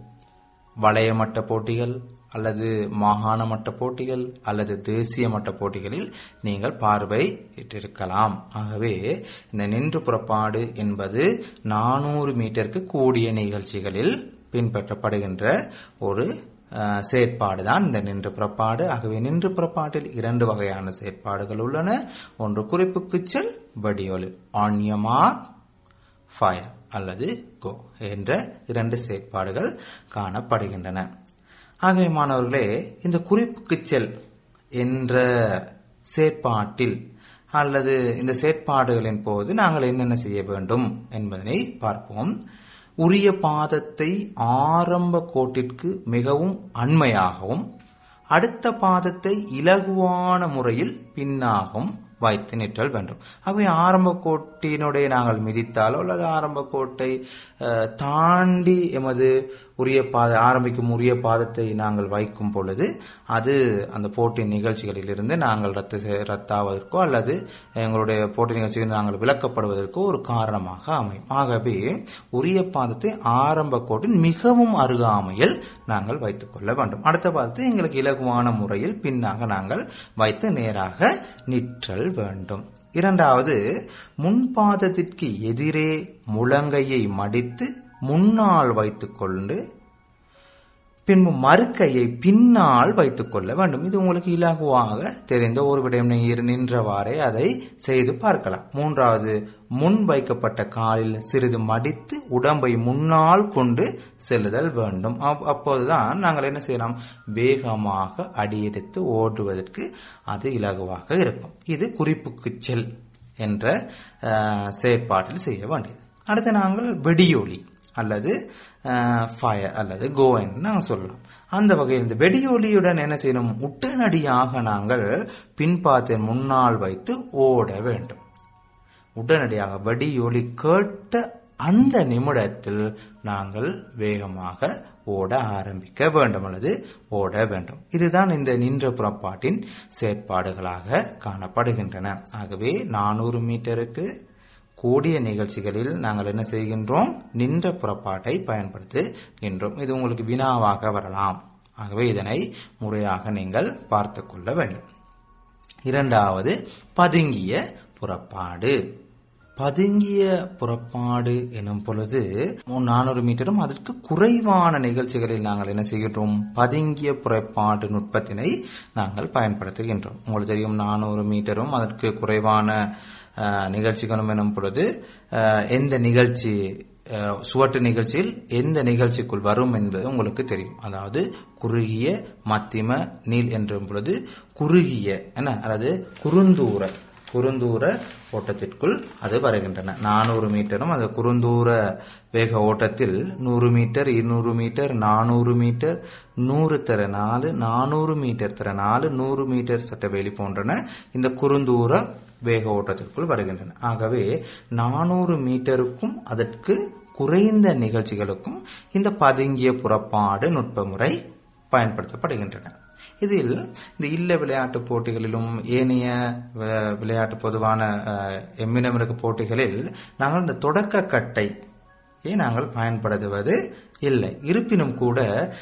வளைய மட்ட போட்டிகள் அல்லது மாகாண மட்ட போட்டிகள் அல்லது தேசிய மட்ட போட்டிகளில் நீங்கள் பார்வையிட்டிருக்கலாம் ஆகவே இந்த நின்று புறப்பாடு என்பது நானூறு மீட்டருக்கு கூடிய நிகழ்ச்சிகளில் பின்பற்றப்படுகின்ற ஒரு அஹ், செயற்பாடுதான் இந்த நின்று புறப்பாடு ஆகவே நின்று புறப்பாட்டில் இரண்டு வகையான செயற்பாடுகள் உள்ளன ஒன்று குறிப்புக்குச் செல் வடிவொலி ஆன் your mark ஃபயர் அல்லது கோ என்ற இரண்டு செயற்பாடுகள் காணப்படுகின்றன ஆகவே மாணவர்களே இந்த குறிப்புக்குச் செல் என்ற செயற்பாட்டில் அல்லது இந்த செயற்பாடுகளின் போது நாங்கள் என்னென்ன செய்ய வேண்டும் என்பதனை பார்ப்போம் உரிய பாதத்தை ஆரம்ப கோட்டிற்கு மிகவும் அண்மையாகவும் அடுத்த பாதத்தை இலகுவான முறையில் பின்னாகவும் வைத்து நிற்றல் வேண்டும் ஆகவே ஆரம்ப கோட்டினுடைய நாங்கள் மிதித்தாலோ அல்லது ஆரம்ப கோட்டை அஹ், தாண்டி எமது உரிய பாத ஆரம்பிக்கும் உரிய பாதத்தை நாங்கள் வைக்கும் பொழுது அது அந்த போட்டி நிகழ்ச்சிகளிலிருந்து நாங்கள் ரத்து செய்- ரத்தாவதற்கோ அல்லது எங்களுடைய போட்டி நிகழ்ச்சியில் நாங்கள் விலக்கப்படுவதற்கோ ஒரு காரணமாக அமையும் ஆகவே உரிய பாதத்தை ஆரம்ப கோட்டின் மிகவும் அருகாமையில் நாங்கள் வைத்துக் கொள்ள வேண்டும் அடுத்த பாதத்தை எங்களுக்கு இலகுவான முறையில் பின்னாக நாங்கள் வைத்து நேராக நிற்றல் வேண்டும் இரண்டாவது முன்பாதத்திற்கு எதிரே முழங்கையை மடித்து முன்னால் வைத்துக்கொண்டு பின்பு மறுக்கையை பின்னால் வைத்துக் கொள்ள வேண்டும் இது உங்களுக்கு இலகுவாக தெரிந்த ஒரு விடயம் நீர் நின்றவாறே அதை செய்து பார்க்கலாம் மூன்றாவது முன் வைக்கப்பட்ட காலில் சிறிது மடித்து உடம்பை முன்னால் கொண்டு செல்லுதல் வேண்டும் அப்- அப்போதுதான் நாங்கள் என்ன செய்யலாம் வேகமாக அடியெடுத்து ஓடுவதற்கு அது இலகுவாக இருக்கும் இது குறிப்புக்கு செல் என்ற அஹ், செயற்பாட்டில் செய்ய வேண்டியது அடுத்து நாங்கள் வெடியொலி அல்லது ஃபயர் அல்லது கோவன் நாங்கள் சொல்லலாம் அந்த வகையில் இந்த வெடியொலியுடன் என்ன செய்யணும் உடனடியாக நாங்கள் பின்பாத்தின் முன்னால் வைத்து ஓட வேண்டும் உடனடியாக வெடியொலி கேட்ட அந்த நிமிடத்தில் நாங்கள் வேகமாக ஓட ஆரம்பிக்க வேண்டும் அல்லது ஓட வேண்டும் இதுதான் இந்த நின்ற புறப்பாட்டின் செயற்பாடுகளாக காணப்படுகின்றன ஆகவே நானூறு மீட்டருக்கு கூடிய நிகழ்ச்சிகளில் நாங்கள் என்ன செய்கின்றோம் நின்ற புறப்பாட்டை பயன்படுத்துகின்றோம் இது உங்களுக்கு வினாவாக வரலாம் ஆகவே இதனை முறையாக நீங்கள் பார்த்து கொள்ள வேண்டும் இரண்டாவது பதுங்கிய புறப்பாடு பதுங்கிய புறப்பாடு எனும் பொழுது நானூறு மீட்டரும் அதற்கு குறைவான நிகழ்ச்சிகளில் நாங்கள் என்ன செய்கின்றோம் பதுங்கிய புறப்பாடு நுட்பத்தினை நாங்கள் பயன்படுத்துகின்றோம் உங்களுக்கு தெரியும் நானூறு மீட்டரும் அதற்கு குறைவான அஹ், நிகழ்ச்சிகளும் எனும் பொழுது அஹ், எந்த நிகழ்ச்சி அஹ், சுவட்டு நிகழ்ச்சியில் எந்த நிகழ்ச்சிக்குள் வரும் என்பது உங்களுக்கு தெரியும் அதாவது குறுகிய மத்திம நீள் என்ற பொழுது குறுகிய என்ன அதாவது குறுந்தூர குறுந்தூர ஓட்டத்திற்குள் அது வருகின்றன நானூறு மீட்டரும் அந்த குறுந்தூர வேக ஓட்டத்தில் நூறு மீட்டர் இருநூறு மீட்டர் நானூறு மீட்டர் நூறு தர நாலு நானூறு மீட்டர் தர நாலு நூறு மீட்டர் சட்டவேலி போன்றன இந்த குறுந்தூர வேக ஓட்டத்திற்குள் வருகின்றன ஆகவே நானூறு மீட்டருக்கும் அதற்கு குறைந்த நிகழ்ச்சிகளுக்கும் இந்த பதுங்கிய புறப்பாடு நுட்பமுறை பயன்படுத்தப்படுகின்றன இதில் இந்த இல்ல விளையாட்டு போட்டிகளிலும் ஏனைய வி- விளையாட்டு பொதுவான அஹ், எம்மினம் இருக்க போட்டிகளில் நாங்கள் இந்த தொடக்க கட்டை ஏ நாங்கள் பயன்படுத்துவது இல்லை இருப்பினும் கூட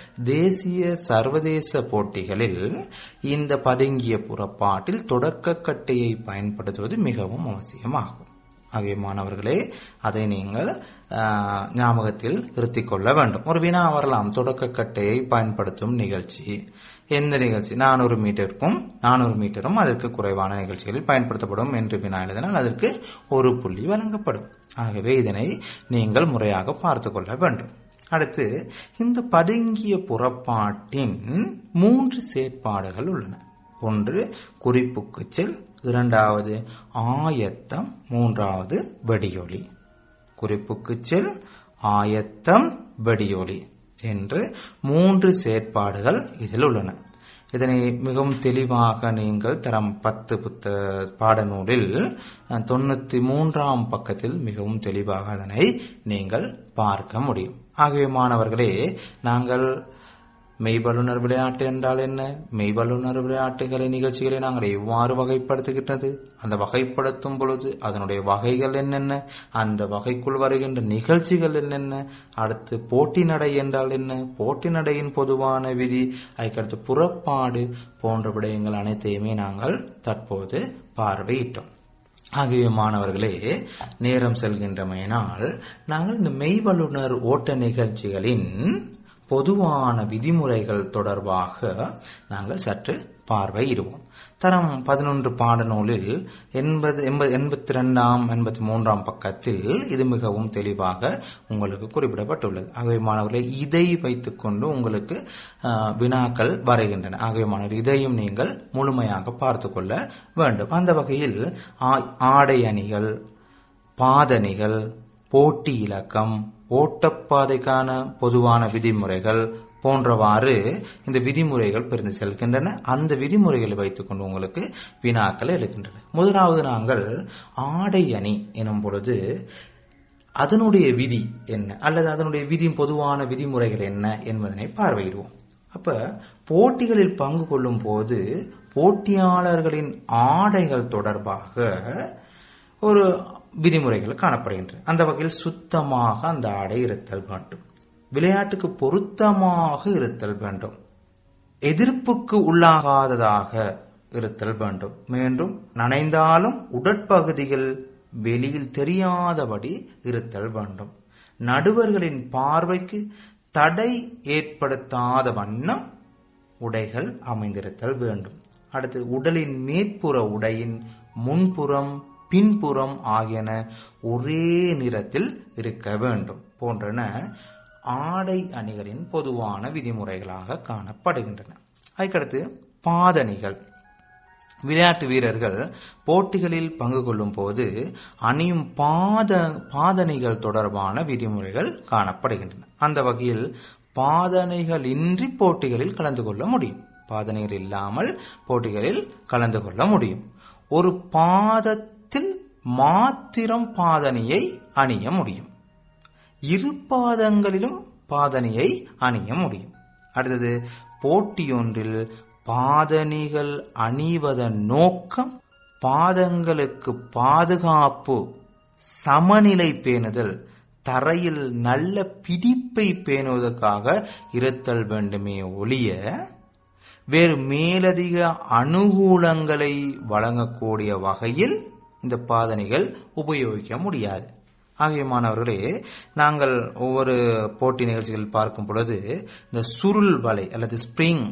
தேசிய சர்வதேச போட்டிகளில் இந்த பதுங்கிய புறப்பாட்டில் தொடக்க கட்டையை பயன்படுத்துவது மிகவும் அவசியமாகும் ஆகிய மாணவர்களே அதை நீங்கள் ஆஹ், ஞாபகத்தில் இருத்திக் கொள்ள வேண்டும் ஒரு வினா வரலாம் தொடக்க கட்டையை பயன்படுத்தும் நிகழ்ச்சி எந்த நிகழ்ச்சி நானூறு மீட்டருக்கும் நானூறு மீட்டரும் அதற்கு குறைவான நிகழ்ச்சிகளில் பயன்படுத்தப்படும் என்று வினா எழுதினால் அதற்கு ஒரு புள்ளி வழங்கப்படும் ஆகவே இதனை நீங்கள் முறையாக பார்த்து கொள்ள வேண்டும் அடுத்து இந்த பதுங்கிய புறப்பாட்டின் மூன்று செயற்பாடுகள் உள்ளன ஒன்று குறிப்புக்கு செல் இரண்டாவது ஆயத்தம் மூன்றாவது வெடியொலி குறிப்புக்கு செல் ஆயத்தம் வெடியொலி என்று மூன்று செயற்பாடுகள் இதில் உள்ளன இதனை மிகவும் தெளிவாக நீங்கள் தரம் பத்து புத்த பாடநூலில் அஹ், தொண்ணூத்தி மூன்றாம் பக்கத்தில் மிகவும் தெளிவாக அதனை நீங்கள் பார்க்க முடியும் ஆகவே மாணவர்களே நாங்கள் மெய்வல்லுனர் விளையாட்டு என்றால் என்ன மெய்வல்லுனர் விளையாட்டுகளை நிகழ்ச்சிகளை நாங்கள் எவ்வாறு வகைப்படுத்துகின்றது அந்த வகைப்படுத்தும் பொழுது அதனுடைய வகைகள் என்னென்ன அந்த வகைக்குள் வருகின்ற நிகழ்ச்சிகள் என்னென்ன அடுத்து போட்டி நடை என்றால் என்ன போட்டி நடையின் பொதுவான விதி அதுக்கடுத்து புறப்பாடு போன்ற விடயங்கள் அனைத்தையுமே நாங்கள் தற்போது பார்வையிட்டோம் ஆகிய மாணவர்களே நேரம் செல்கின்றமையினால் நாங்கள் இந்த மெய்வல்லுனர் ஓட்ட நிகழ்ச்சிகளின் பொதுவான விதிமுறைகள் தொடர்பாக நாங்கள் சற்று பார்வையிடுவோம் தரம் பதினொன்று பாடநூலில் எண்பது எண்பது எண்பத்தி ரெண்டாம் எண்பத்தி மூன்றாம் பக்கத்தில் இது மிகவும் தெளிவாக உங்களுக்கு குறிப்பிடப்பட்டுள்ளது ஆகவே மாணவர்களே இதை வைத்துக்கொண்டு உங்களுக்கு ஆஹ், வினாக்கள் வரைகின்றன ஆகவே மாணவர்கள் இதையும் நீங்கள் முழுமையாக பார்த்து கொள்ள வேண்டும் அந்த வகையில் ஆ- ஆடை அணிகள் பாதணிகள் போட்டி இலக்கம் ஓட்டப்பாதைக்கான பொதுவான விதிமுறைகள் போன்றவாறு இந்த விதிமுறைகள் பிரிந்து செல்கின்றன அந்த விதிமுறைகளை வைத்துக்கொண்டு உங்களுக்கு வினாக்கள் எழுகின்றன முதலாவது நாங்கள் ஆடை அணி எனும் பொழுது அதனுடைய விதி என்ன அல்லது அதனுடைய விதி பொதுவான விதிமுறைகள் என்ன என்பதனை பார்வையிடுவோம் அப்ப போட்டிகளில் பங்கு கொள்ளும் போது போட்டியாளர்களின் ஆடைகள் தொடர்பாக ஒரு விதிமுறைகள் காணப்படுகின்றன அந்த வகையில் சுத்தமாக அந்த ஆடை இருத்தல் வேண்டும் விளையாட்டுக்கு பொருத்தமாக இருத்தல் வேண்டும் எதிர்ப்புக்கு உள்ளாகாததாக இருத்தல் வேண்டும் மீண்டும் நனைந்தாலும் உடற்பகுதிகள் வெளியில் தெரியாதபடி இருத்தல் வேண்டும் நடுவர்களின் பார்வைக்கு தடை ஏற்படுத்தாத வண்ணம் உடைகள் அமைந்திருத்தல் வேண்டும் அடுத்து உடலின் மேற்புற உடையின் முன்புறம் பின்புறம் ஆகியன ஒரே நிறத்தில் இருக்க வேண்டும் போன்றன ஆடை அணிகளின் பொதுவான விதிமுறைகளாக காணப்படுகின்றன அதுக்கடுத்து பாதணிகள் விளையாட்டு வீரர்கள் போட்டிகளில் பங்கு கொள்ளும் போது அணியும் பாத பாதணிகள் தொடர்பான விதிமுறைகள் காணப்படுகின்றன அந்த வகையில் பாதணிகள் இன்றி போட்டிகளில் கலந்து கொள்ள முடியும் பாதணிகள் இல்லாமல் போட்டிகளில் கலந்து கொள்ள முடியும் ஒரு பாதத்தில் மாத்திரம் பாதணியை அணிய முடியும் இரு பாதங்களிலும் பாதணியை அணிய முடியும் அடுத்தது போட்டியொன்றில் பாதணிகள் அணிவதன் நோக்கம் பாதங்களுக்கு பாதுகாப்பு சமநிலை பேணுதல் தரையில் நல்ல பிடிப்பை பேணுவதற்காக இருத்தல் வேண்டுமே ஒழிய வேறு மேலதிக அனுகூலங்களை வழங்கக்கூடிய வகையில் இந்த பாதணிகள் உபயோகிக்க முடியாது ஆகிய மாணவர்களே நாங்கள் ஒவ்வொரு போட்டி நிகழ்ச்சிகள் பார்க்கும் பொழுது இந்த சுருள் வலை அல்லது ஸ்ப்ரிங்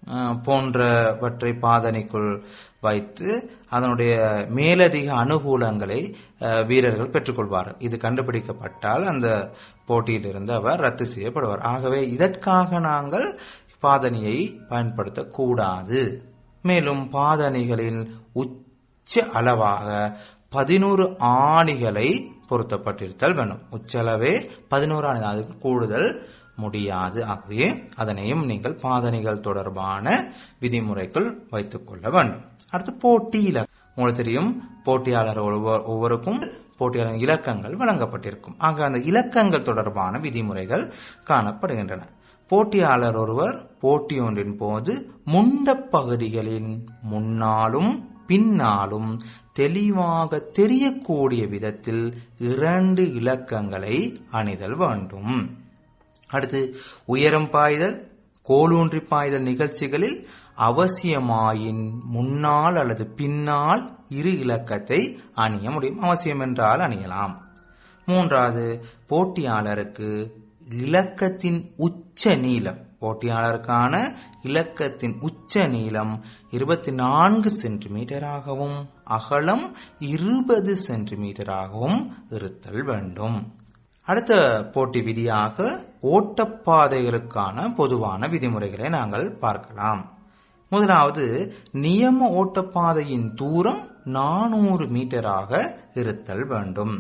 போன்றவற்றை பாதனைக்குள் வைத்து அதனுடைய மேலதிக அனுகூலங்களை வீரர்கள் பெற்றுக்கொள்வார்கள் இது கண்டுபிடிக்கப்பட்டால் அந்த போட்டியிலிருந்து அவர் ரத்து செய்யப்படுவார் ஆகவே இதற்காக நாங்கள் பாதணியை பயன்படுத்தக்கூடாது மேலும் பாதணிகளின் உச்ச அளவாக பதினோரு ஆணிகளை பொருத்தப்பட்டிருத்தல் வேண்டும் உச்சளவே பதினோரு ஆணி அதுக்கு கூடுதல் முடியாது ஆகவே அதனையும் நீங்கள் பாதணிகள் தொடர்பான விதிமுறைக்குள் வைத்துக் கொள்ள வேண்டும் அடுத்து போட்டியில உங்களுக்கு தெரியும் போட்டியாளர் ஒவ்வொருக்கும் போட்டியாளர் இலக்கங்கள் வழங்கப்பட்டிருக்கும் ஆக அந்த இலக்கங்கள் தொடர்பான விதிமுறைகள் காணப்படுகின்றன போட்டியாளர் ஒருவர் போட்டி ஒன்றின் போது முண்ட பகுதிகளின் முன்னாலும் பின்னாலும் தெளிவாக தெரியக்கூடிய விதத்தில் இரண்டு இலக்கங்களை அணிதல் வேண்டும் அடுத்து உயரம் பாய்தல் கோலூன்றி பாய்தல் நிகழ்ச்சிகளில் அவசியமாயின் முன்னால் அல்லது பின்னால் இரு இலக்கத்தை அணிய முடியும் அவசியம் என்றால் அணியலாம் மூன்றாவது போட்டியாளருக்கு இலக்கத்தின் உச்ச நீளம் போட்டியாளருக்கான இலக்கத்தின் உச்ச நீளம் இருபத்தி நான்கு சென்டிமீட்டராகவும் அகலம் இருபது சென்டிமீட்டராகவும் இருத்தல் வேண்டும் அடுத்த போட்டி விதியாக ஓட்டப்பாதைகளுக்கான பொதுவான விதிமுறைகளை நாங்கள் பார்க்கலாம் முதலாவது நியம ஓட்டப்பாதையின் தூரம் நானூறு மீட்டராக இருத்தல் வேண்டும்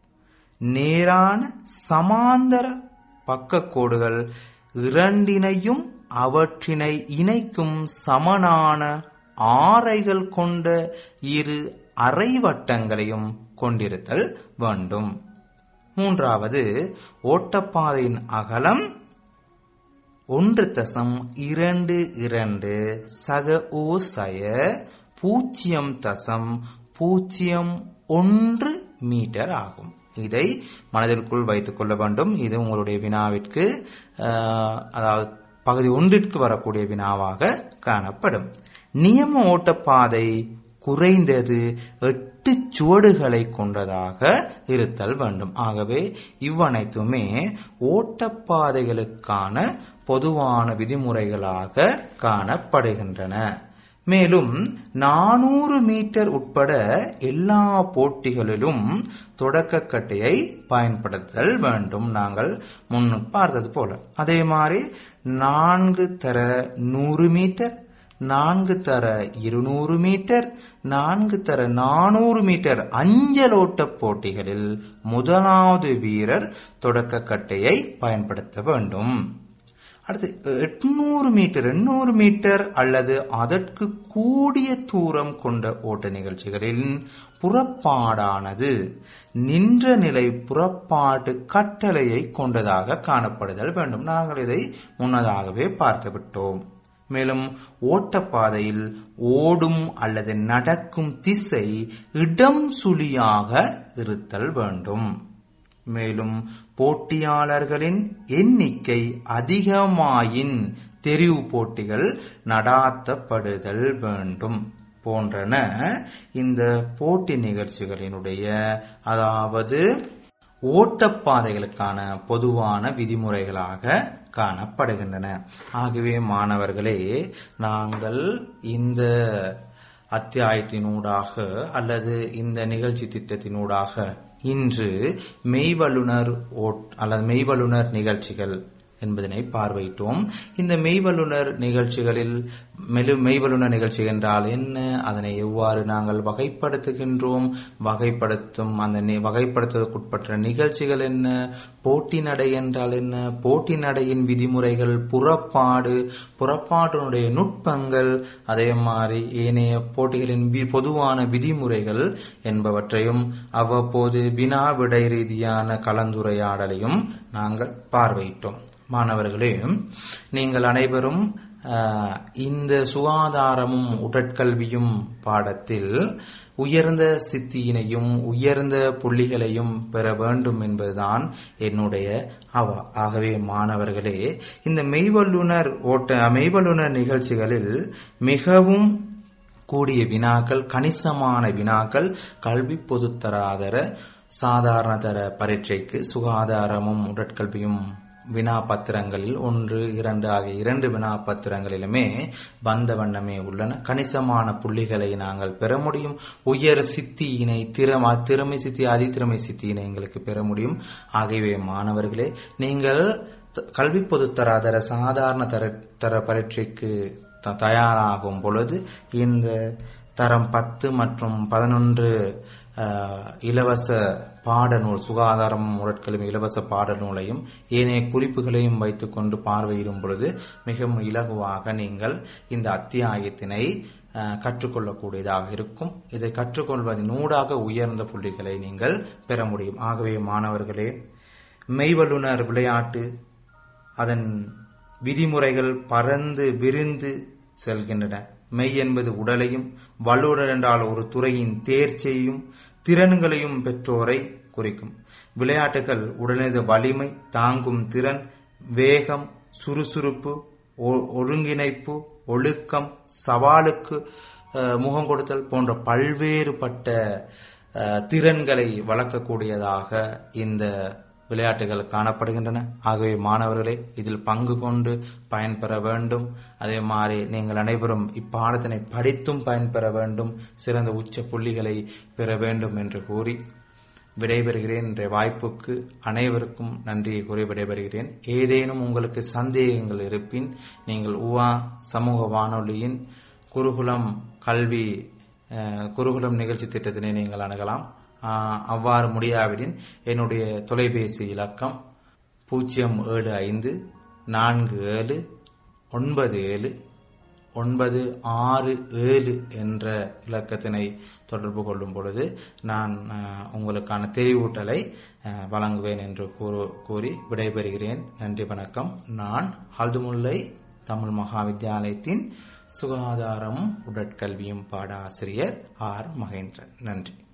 நேரான சமாந்தர பக்கக்கோடுகள் இரண்டினையும் அவற்றினை இணைக்கும் சமனான ஆரைகள் கொண்ட இரு அரைவட்டங்களையும் கொண்டிருத்தல் வேண்டும் மூன்றாவது ஓட்டப்பாதையின் அகலம் ஒன்று தசம் இரண்டு இரண்டு சக ஓசய பூஜ்ஜியம் தசம் பூஜ்ஜியம் ஒன்று மீட்டர் ஆகும் இதை மனதிற்குள் வைத்துக் கொள்ள வேண்டும் இது உங்களுடைய வினாவிற்கு அதாவது பகுதி ஒன்றிற்கு வரக்கூடிய வினாவாக காணப்படும் நியம ஓட்டப்பாதை குறைந்தது எட்டு சுவடுகளை கொண்டதாக இருத்தல் வேண்டும் ஆகவே இவ்வனைத்துமே ஓட்டப்பாதைகளுக்கான பொதுவான விதிமுறைகளாக காணப்படுகின்றன மேலும் நானூறு மீட்டர் உட்பட எல்லா போட்டிகளிலும் தொடக்கக்கட்டையை பயன்படுத்தல் வேண்டும் நாங்கள் முன் பார்த்தது போல அதே மாதிரி நான்கு தர நூறு மீட்டர் நான்கு தர இருநூறு மீட்டர் நான்கு தர நானூறு மீட்டர் அஞ்சலோட்ட போட்டிகளில் முதலாவது வீரர் தொடக்கக்கட்டையை பயன்படுத்த வேண்டும் அடுத்து எட்நூறு மீட்டர் எண்ணூறு மீட்டர் அல்லது அதற்கு கூடிய தூரம் கொண்ட ஓட்ட நிகழ்ச்சிகளில் புறப்பாடானது நின்ற நிலை புறப்பாட்டு கட்டளையை கொண்டதாக காணப்படுதல் வேண்டும் நாங்கள் இதை முன்னதாகவே பார்த்துவிட்டோம் மேலும் ஓட்டப்பாதையில் ஓடும் அல்லது நடக்கும் திசை இடம் சுழியாக இருத்தல் வேண்டும் மேலும் போட்டியாளர்களின் எண்ணிக்கை அதிகமாயின் தெரிவு போட்டிகள் நடாத்தப்படுதல் வேண்டும் போன்றன இந்த போட்டி நிகழ்ச்சிகளினுடைய அதாவது ஓட்டப்பாதைகளுக்கான பொதுவான விதிமுறைகளாக காணப்படுகின்றன ஆகவே மாணவர்களே நாங்கள் இந்த அத்தியாயத்தினூடாக அல்லது இந்த நிகழ்ச்சி திட்டத்தினூடாக இன்று மெய்வல்லுனர் ஓட் அல்லது மெய்வல்லுனர் நிகழ்ச்சிகள் என்பதனை பார்வையிட்டோம் இந்த மெய்வல்லுனர் நிகழ்ச்சிகளில் மெலு மெய்வல்லுனர் நிகழ்ச்சி என்றால் என்ன அதனை எவ்வாறு நாங்கள் வகைப்படுத்துகின்றோம் வகைப்படுத்தும் அந்த நி- வகைப்படுத்துவதற்குட்பட்ட நிகழ்ச்சிகள் என்ன போட்டி நடை என்றால் என்ன போட்டி நடையின் விதிமுறைகள் புறப்பாடு புறப்பாட்டினுடைய நுட்பங்கள் அதே மாதிரி ஏனைய போட்டிகளின் வி- பொதுவான விதிமுறைகள் என்பவற்றையும் அவ்வப்போது வினா விடை ரீதியான கலந்துரையாடலையும் நாங்கள் பார்வையிட்டோம் மாணவர்களே நீங்கள் அனைவரும் ஆஹ், இந்த சுகாதாரமும் உடற்கல்வியும் பாடத்தில் உயர்ந்த சித்தியினையும் உயர்ந்த புள்ளிகளையும் பெற வேண்டும் என்பதுதான் என்னுடைய அவா ஆகவே மாணவர்களே இந்த மெய்வல்லுனர் ஓட்ட மெய்வல்லுனர் நிகழ்ச்சிகளில் மிகவும் கூடிய வினாக்கள் கணிசமான வினாக்கள் கல்வி பொதுத்தராதர சாதாரண தர பரீட்சைக்கு சுகாதாரமும் உடற்கல்வியும் வினா பத்திரங்களில் ஒன்று இரண்டு ஆகிய இரண்டு வினா பத்திரங்களிலுமே வந்த வண்ணமே உள்ளன கணிசமான புள்ளிகளை நாங்கள் பெற முடியும் உயர் சித்தியினை திறமா திறமை சித்தி அதிதிறமை சித்தியினை எங்களுக்கு பெற முடியும் ஆகவே மாணவர்களே நீங்கள் த- கல்வி பொதுத்தராதர சாதாரண தர தர பரீட்சைக்கு த- தயாராகும் பொழுது இந்த தரம் பத்து மற்றும் பதினொன்று அஹ், இலவச பாடநூல் சுகாதாரம் உடற்கல்வி இலவச பாடநூலையும் ஏனைய குறிப்புகளையும் வைத்துக்கொண்டு பார்வையிடும் பொழுது மிகவும் இலகுவாக நீங்கள் இந்த அத்தியாயத்தினை அஹ், கற்றுக்கொள்ளக்கூடியதாக இருக்கும் இதை கற்றுக்கொள்வதன் ஊடாக உயர்ந்த புள்ளிகளை நீங்கள் பெற முடியும் ஆகவே மாணவர்களே மெய்வல்லுனர் விளையாட்டு அதன் விதிமுறைகள் பறந்து விரிந்து செல்கின்றன மெய் என்பது உடலையும் வல்லுனர் என்றால் ஒரு துறையின் தேர்ச்சியையும் திறன்களையும் பெற்றோரை குறிக்கும் விளையாட்டுகள் உடனது வலிமை தாங்கும் திறன் வேகம் சுறுசுறுப்பு ஒ- ஒருங்கிணைப்பு ஒழுக்கம் சவாலுக்கு அஹ், முகம் கொடுத்தல் போன்ற பல்வேறுபட்ட அஹ், திறன்களை வளர்க்கக்கூடியதாக இந்த விளையாட்டுகள் காணப்படுகின்றன ஆகவே மாணவர்களே இதில் பங்கு கொண்டு பயன்பெற வேண்டும் அதே மாதிரி நீங்கள் அனைவரும் இப்பாடத்தினை படித்தும் பயன்பெற வேண்டும் சிறந்த உச்ச புள்ளிகளை பெற வேண்டும் என்று கூறி விடைபெறுகிறேன் என்ற வாய்ப்புக்கு அனைவருக்கும் நன்றியை கூறி விடைபெறுகிறேன் ஏதேனும் உங்களுக்கு சந்தேகங்கள் இருப்பின் நீங்கள் உவா சமூக வானொலியின் குருகுலம் கல்வி அஹ், குருகுலம் நிகழ்ச்சி திட்டத்தினை நீங்கள் அணுகலாம் ஆஹ், அவ்வாறு முடியாவிடின் என்னுடைய தொலைபேசி இலக்கம் பூஜ்ஜியம் ஏழு ஐந்து நான்கு ஏழு ஒன்பது ஏழு ஒன்பது ஆறு ஏழு என்ற இலக்கத்தினை தொடர்பு கொள்ளும் பொழுது நான் அஹ், உங்களுக்கான தெரிவூட்டலை அஹ், வழங்குவேன் என்று கூறு- கூறி விடைபெறுகிறேன் நன்றி வணக்கம் நான் ஹல்துமுல்லை தமிழ் மகாவித்யாலயத்தின் சுகாதாரமும் உடற்கல்வியும் பாட ஆசிரியர் ஆர் மகேந்திரன் நன்றி